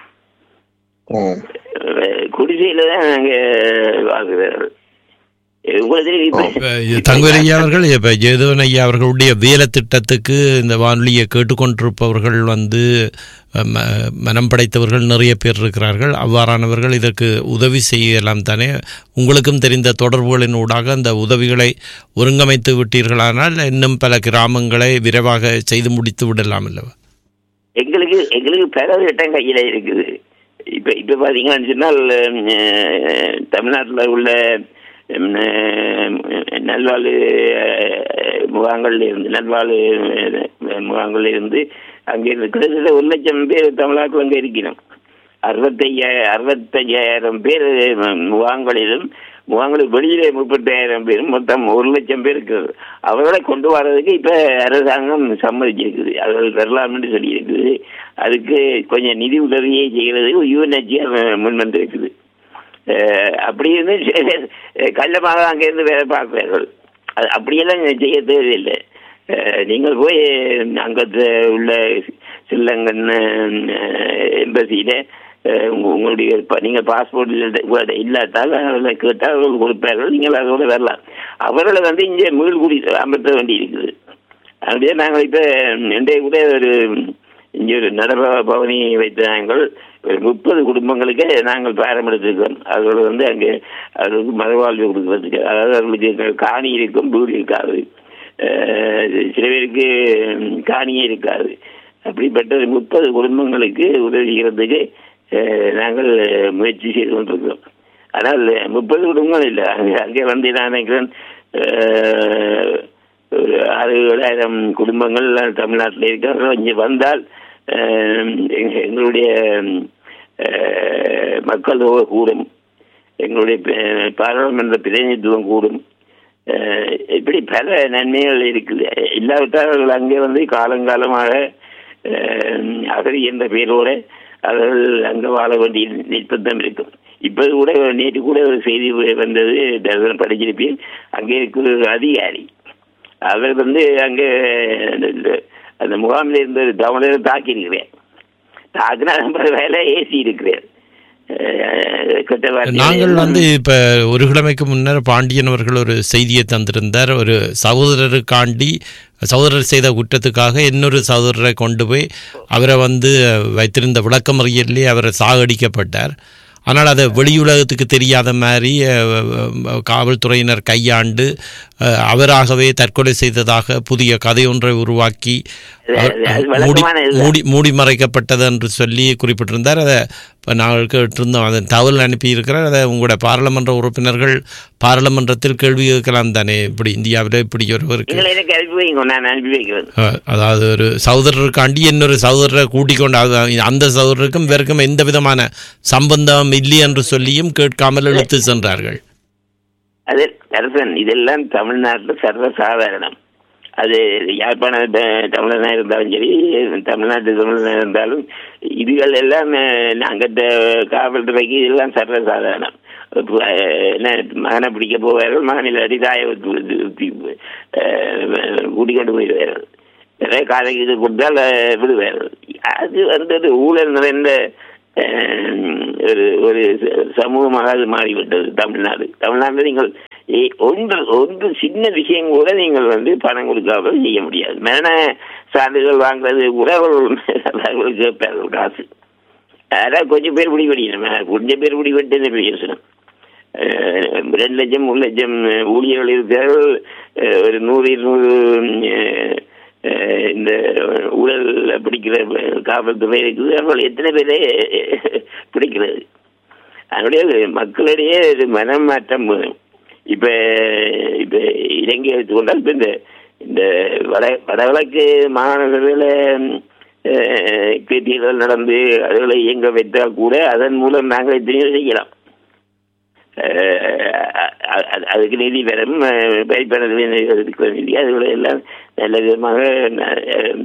ம். அஹ், குடிசையில் தான் அங்கே வாழ்கிறார்கள் உங்களுக்கு இப்ப இப்போ இது தங்கவேல் ஐயா அவர்கள் இப்ப ஜெயதவன் ஐயா அவர்களுடைய வேலை திட்டத்துக்கு இந்த வானொலியை கேட்டுக்கொண்டிருப்பவர்கள் வந்து அஹ், ம- மனம் படைத்தவர்கள் நிறைய பேர் இருக்கிறார்கள் அவ்வாறானவர்கள் இதற்கு உதவி செய்யலாம் தானே உங்களுக்கும் தெரிந்த தொடர்புகளின் ஊடாக அந்த உதவிகளை ஒருங்கமைத்து விட்டீர்களானால் இன்னும் பல கிராமங்களை விரைவாக செய்து முடித்து விடலாம் அல்லவா எங்களுக்கு எங்களுக்கு பல திட்டம் கையில் இருக்குது இப்போ இப்போ பார்த்தீங்கன்னு சொன்னால் அஹ், தமிழ்நாட்டில் உள்ள உம், அஹ், நல்வாழ்வு அஹ், முகாங்கள்ல இருந்து நல்வாழ்வு அஹ், முகாங்கள்ல இருந்து அங்கே இருந்து கிட்டத்தட்ட ஒரு லட்சம் பேர் தமிழ்நாட்டில் அங்கே இருக்கிறோம் அறுபத்தையா அறுபத்தஞ்சாயிரம் பேர் முகாங்களிலும் முகாங்களுக்கு வெளியிலே முப்பத்தாயிரம் பேர் மொத்தம் ஒரு லட்சம் பேர் இருக்கிறது அவர்களை கொண்டு வர்றதுக்கு இப்ப அரசாங்கம் சம்மதிச்சிருக்குது அவர்கள் வரலாம்னு சொல்லி இருக்குது அதுக்கு கொஞ்சம் நிதி உதவியை செய்கிறதுக்கு யூஎன்ஹெச்ஆர் முன் வந்திருக்குது அஹ் அப்படி இருந்து சே- கள்ளமாக அங்கேருந்து வேலை பார்க்கிறார்கள் அது அப்படியெல்லாம் செய்ய தேவையில்லை அஹ் நீங்கள் போய் அங்கத்து உள்ள ஸ்ரீலங்கன் எம்பசியில உங்களுடைய ப- நீங்க பாஸ்போர்ட் உங்களோட இல்லாட்டால் அவர்களை கேட்டால் அவர்கள் கொடுப்பார்கள் நீங்கள் அதோட வரலாம் அவர்களை வந்து இங்கே மீள்குடி அமர்த்த வேண்டி இருக்குது அப்படியே நாங்கள் இப்போ இன்றைய கூட ஒரு இங்கே ஒரு நடப பவனி வைத்த நாங்கள் ஒரு முப்பது குடும்பங்களுக்கு நாங்கள் பாரம் எடுத்திருக்கோம் அவர்கள் வந்து அங்கே அவர்களுக்கு மறுவாழ்வு கொடுக்கறதுக்கு அதாவது அவர்களுக்கு காணி இருக்கும் வீடு இருக்காது அஹ் சில பேருக்கு காணியே இருக்காது அப்படிப்பட்ட ஒரு முப்பது குடும்பங்களுக்கு உதவி செய்கிறதுக்கு அஹ், நாங்கள் முயற்சி செய்து கொண்டிருக்கிறோம் ஆனால் முப்பது குடும்பங்கள் இல்லை அங்கே அங்கே வந்து நான் நினைக்கிறேன் அஹ், ஒரு ஆறு ஏழாயிரம் குடும்பங்கள் தமிழ்நாட்டில் இருக்கிறார்கள் இங்கே வந்தால் அஹ், எங்க- எங்களுடைய அஹ், மக்கள் தொகை கூடும் எங்களுடைய ப- பாராளுமன்ற பிரதிநிதித்துவம் கூடும் அஹ், இப்படி பல நன்மைகள் இருக்குது இல்லாவிட்டால் அவர்கள் அங்கே வந்து காலங்காலமாக அஹ், அகதி என்ற பெயரோடு அவர்கள் அங்கே வாழ வேண்டிய நிர்பந்தம் இருக்கும் இப்போது கூட நேற்று கூட ஒரு செய்தி வந்தது தரிசனம் படிச்சிருப்பேன் அங்கே இருக்கிற ஒரு அதிகாரி அவர் வந்து அங்கே அந்த- அந்த முகாமில் இருந்த ஒரு தமிழரை தாக்கியிருக்கிறேன் தாக்கினா நம்ம வேலை ஏசி இருக்கிறேன் அஹ், கெட்ட வார்த்தைகளை நாங்கள் வந்து இப்ப ஒரு கிழமைக்கு முன்னர் பாண்டியன் அவர்கள் ஒரு செய்தியை தந்திருந்தார் ஒரு சகோதரருக்காண்டி சகோதரர் செய்த குற்றத்துக்காக இன்னொரு சகோதரரை கொண்டு போய் அவரை வந்து வைத்திருந்த விளக்கமறியலே அவர் சாகடிக்கப்பட்டார் ஆனால் அதை வெளியுலகத்துக்கு தெரியாத மாதிரி அஹ், அஹ், காவல்துறையினர் கையாண்டு அஹ், அவராகவே தற்கொலை செய்ததாக புதிய கதை ஒன்றை உருவாக்கி அது- அது மூடி வழக்கமான இதுதான். மூடி மூடி மறைக்கப்பட்டது என்று சொல்லி குறிப்பிட்டிருந்தார் அதை இப்போ நாங்கள் கேட்டிருந்தோம் அதை தகவல் அனுப்பி இருக்கிறார் அதை உங்களோட பாராளுமன்ற உறுப்பினர்கள் பாராளுமன்றத்தில் கேள்வி கேட்கலாம் தானே இப்படி இந்தியாவில் இப்படி ஒருவருக்கு நீங்கள் எனக்கு அனுப்பி வைங்க நான் அனுப்பி வைக்கிறது அஹ், அதாவது ஒரு சகோதரருக்காண்டி இன்னொரு சகோதரரை கூட்டிக் கொண்டு அது- அந்த சகோதரருக்கும் இவருக்கும் எந்த விதமான சம்பந்தம் இல்லை என்று சொல்லியும் கேட்காமல் இழுத்து சென்றார்கள் அது அரசன் இதெல்லாம் தமிழ்நாட்டில் சர்வசாதாரணம் அது யாழ்ப்பாண த- தமிழனா இருந்தாலும் சரி தமிழ்நாட்டு தமிழனா இருந்தாலும் இதுகள் எல்லாம் அஹ், அங்கத்த காவல்துறைக்கு இதெல்லாம் சர்வசாதாரணம் இப்ப, அஹ், என்ன மகனை பிடிக்க போவார்கள் மகன் இல்லாட்டி தாயை கூட்டிக்கொண்டு போயிடுவார்கள் நிறைய காலைக்கு இது கொடுத்தால் அஹ், விடுவார்கள் அது வந்து ஊழல் நிறைந்த அஹ், ஒரு ஒரு ச- சமூகமாக அது மாறிவிட்டது தமிழ்நாடு தமிழ்நாட்டில் நீங்கள் ஏ- ஒன்று ஒன்று சின்ன விஷயம் கூட நீங்கள் வந்து பணம் கொடுக்காமல் செய்ய முடியாது மரண சான்றிதழ் வாங்குறது கூட அவர்கள் அவர்கள் கேட்பார்கள் காசு அதான் கொஞ்சம் பேர் பிடி படிக்கணும் கொஞ்சம் பேர் பிடி பட்டு என்ன பேசணும் அஹ், ரெண்டு லட்சம் மூணு லட்சம் ஊழியர்கள் இருக்கிறார்கள் அஹ், ஒரு நூறு இருநூறு அஹ், அஹ், இந்த ஊழல் பிடிக்கிற காவல்துறை இருக்குது அவர்கள் எத்தனை பேரே பிடிக்கிறது அதனுடைய மக்களிடையே இது மனம் மாற்றம் வேணும் இப்ப இப்ப இலங்கை எடுத்துக்கொண்டால் இப்ப இந்த இந்த வட வடகிழக்கு மாகாணங்களில் பேட்டியல்கள் நடந்து அதுகளை இயங்க வைத்தால் கூட அதன் மூலம் நாங்கள் எத்தனையோ செய்யலாம் அஹ் அ- அ- அதுக்கு நிதி பெறும் பயிர்ப்பணத்தில் இருக்கிற நிதி அதுகளை எல்லாம் நல்ல விதமாக ந-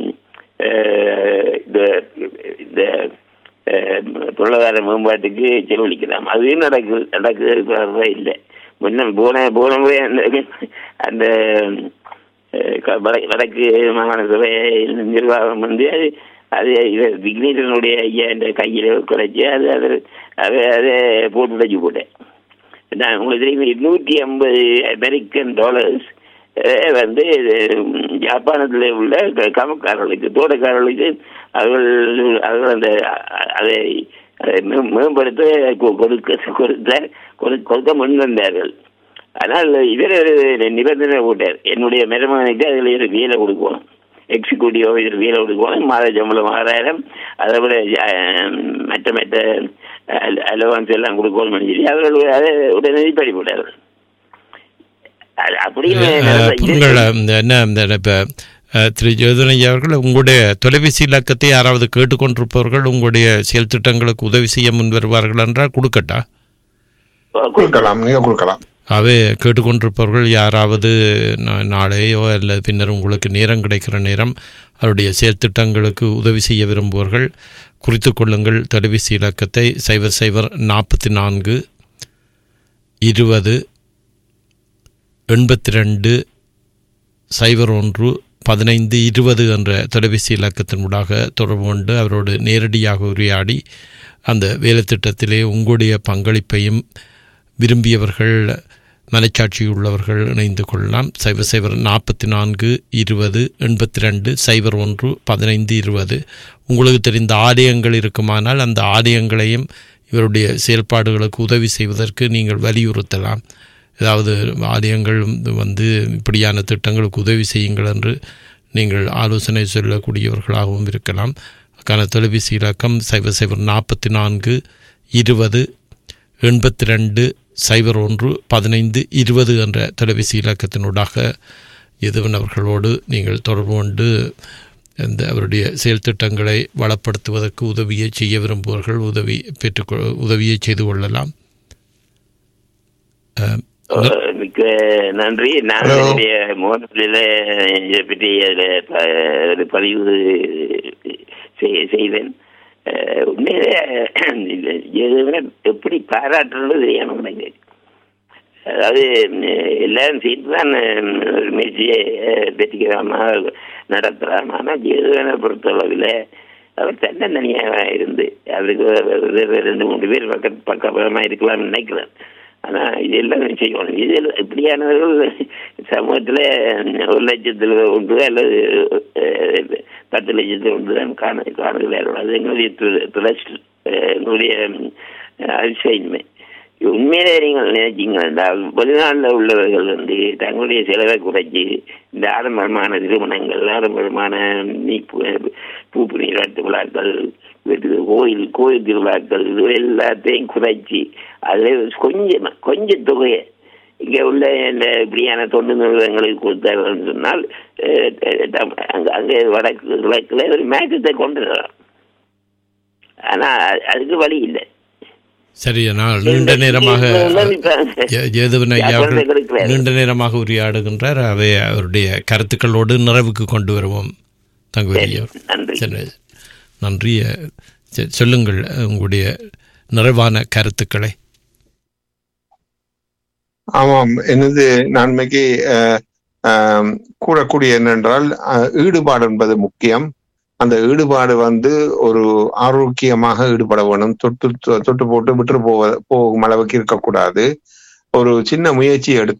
அஹ் இந்த இந்த அஹ், பொருளாதார மேம்பாட்டுக்கு செலவழிக்கலாம் அதுவும் நடக்கு நடக்குது இல்லை முன்ன போன போன முறை அந்த அந்த அஹ், க- வட- வடக்கு மாகாண சபை நிர்வாகம் வந்து அது அது இவர் விக்னேஸ்வரனுடைய ஐயா என்ற கையில் குறைச்சி அது அது அதை அதை போட்டு உடைச்சு போட்டேன் நான் உங்களுக்கு தெரியும் நூற்றி ஐம்பது அமெரிக்கன் டாலர்ஸ் வந்து உம், ஜப்பானத்தில் உள்ள க- கமக்காரர்களுக்கு தோட்டக்காரர்களுக்கு அவர்கள் அவர்கள் அந்த அ- அதை அதை மே- மேம்படுத்த கொ- கொடுக்க கொடுத்த கொடு- கொடுக்க முன் வந்தார்கள் ஆனால் இவர் ஒரு நிபந்தனை போட்டார் என்னுடைய மருமகனுக்கு அதில் ஒரு வேலை கொடுக்கணும் எக்ஸிக்யூட்டிவ் ஆஃபீஸர் வேலை கொடுக்கணும் மாத சம்பளம் ஆறாயிரம் அதை விட அஹ், மற்ற மற்ற அலவன்ஸ் எல்லாம் கொடுக்கணும் சொல்லி அவர்கள் அதை உடனே படிப்பட்டார்கள் அது அப்படின்னு நடந்த- இது- உங்கள் இந்த என்ன இந்த இப்போ திரு ஜோதனையா அவர்கள் உங்களுடைய தொலைபேசி இலக்கத்தை யாராவது கேட்டுக்கொண்டிருப்பவர்கள் உங்களுடைய செயல் திட்டங்களுக்கு உதவி செய்ய முன் வருவார்கள் என்றால் கொடுக்கட்டா கொடுக்கலாம் நீங்க கொடுக்கலாம் அவை கேட்டுக்கொண்டிருப்பவர்கள் யாராவது நா- நாளையோ அல்லது பின்னர் உங்களுக்கு நேரம் கிடைக்கிற நேரம் அவருடைய செயற்திட்டங்களுக்கு உதவி செய்ய விரும்புவர்கள் குறித்து கொள்ளுங்கள் தொலைபேசி இலக்கத்தை சைபர் சைபர் நாற்பத்தி நான்கு இருபது எண்பத்தி ரெண்டு சைபர் ஒன்று பதினைந்து இருபது என்ற தொலைபேசி இலக்கத்தினூடாக தொடர்பு கொண்டு அவரோடு நேரடியாக உரையாடி அந்த வேலை திட்டத்திலே உங்களுடைய பங்களிப்பையும் விரும்பியவர்கள் மனச்சாட்சி உள்ளவர்கள் இணைந்து கொள்ளலாம் சைபர் சைபர் நாற்பத்தி நான்கு இருபது எண்பத்தி ரெண்டு சைபர் ஒன்று பதினைந்து இருபது உங்களுக்கு தெரிந்த ஆலயங்கள் இருக்குமானால் அந்த ஆலயங்களையும் இவருடைய செயல்பாடுகளுக்கு உதவி செய்வதற்கு நீங்கள் வலியுறுத்தலாம் ஏதாவது ஆலயங்கள் வந்து இப்படியான திட்டங்களுக்கு உதவி செய்யுங்கள் என்று நீங்கள் ஆலோசனை சொல்லக்கூடியவர்களாகவும் இருக்கலாம் அதுக்கான தொலைபேசி இலக்கம் சைபர் சைபர் நாற்பத்தி நான்கு இருபது எண்பத்தி ரெண்டு சைபர் ஒன்று பதினைந்து இருபது என்ற தொலைபேசி இலக்கத்தினூடாக எதுவன் அவர்களோடு நீங்கள் தொடர்பு கொண்டு இந்த அவருடைய செயல் திட்டங்களை வளப்படுத்துவதற்கு உதவியை செய்ய விரும்புவர்கள் உதவி பெற்றுக்கொ உதவியை செய்து கொள்ளலாம் அஹ், அஹ் மிக்க நன்றி நான் Hello. என்னுடைய முகநூலில் இதை பற்றி அதில் ப- ஒரு பதிவு செய்- செய்தேன் அஹ் உண்மையிலே இந்த எதுவுமே எப்படி பாராட்டுறது தெரியாம எனக்கு அதாவது அஹ் எல்லாரும் சேர்த்து தான் ஒரு முயற்சியை அஹ், வெற்றிகரமா நடத்துறாங்க ஆனால் ஜெயதுவனை பொறுத்தளவில் அவர் தன்னந்தனியாக இருந்து அவருக்கு ஒரு- ஒரு ரெண்டு மூணு பேர் பக்க பக்கபலமாக இருக்கலாம்னு நினைக்கிறேன் ஆனா இதெல்லாம் செய்யணும் இதில் இப்படியானவர்கள் சமூகத்தில் ஒரு லட்சத்தில் ஒன்று அல்லது அஹ், பத்து லட்சத்தில் ஒன்று தான் காண காணுகிறார்கள் அது எங்களுடைய து- துளசி அஹ், எங்களுடைய அஹ், அதிசயமே உண்மையிலே நீங்கள் நினைச்சீங்க என்றால் வெளிநாட்டில் உள்ளவர்கள் வந்து தங்களுடைய செலவை குறைச்சி இந்த ஆடம்பரமான திருமணங்கள் ஆடம்பரமான நீப்பு பூப்பு நீராட்டு விழாக்கள் வீட்டு கோயில் கோயில் திருவிழாக்கள் இது எல்லாத்தையும் குறைச்சி அதில் கொஞ்சம் கொஞ்சம் தொகையை இங்கே உள்ள இந்த இப்படியான தொண்டு நிறுவனங்களுக்கு கொடுத்தார்கள் சொன்னால் அஹ், அஹ், அங்க அங்கே வடக்கு கிழக்குல ஒரு மேற்றத்தை கொண்டு வரலாம் ஆனால் அதுக்கு வழி இல்லை சரி நான் நீண்ட நேரமாக ஜே- ஜேதுவன் ஐயா அவர்கள் நீண்ட நேரமாக உரையாடுகின்றார் அவை அவருடைய கருத்துக்களோடு நிறைவுக்கு கொண்டு வருவோம் தங்குவதி அவர் நன்றி சரி நன்றி அஹ், சரி, சொல்லுங்கள் அஹ், உங்களுடைய நிறைவான கருத்துக்களை ஆமாம் எனது நன்மைக்கு அஹ், ஆம், கூறக்கூடிய என்னென்றால் அஹ், ஈடுபாடு என்பது முக்கியம் அந்த ஈடுபாடு வந்து ஒரு ஆரோக்கியமாக ஈடுபட வேணும் தொட்டு தொட்டு போட்டு விட்டு போவ போகும் அளவுக்கு இருக்கக்கூடாது ஒரு சின்ன முயற்சி எடுத்து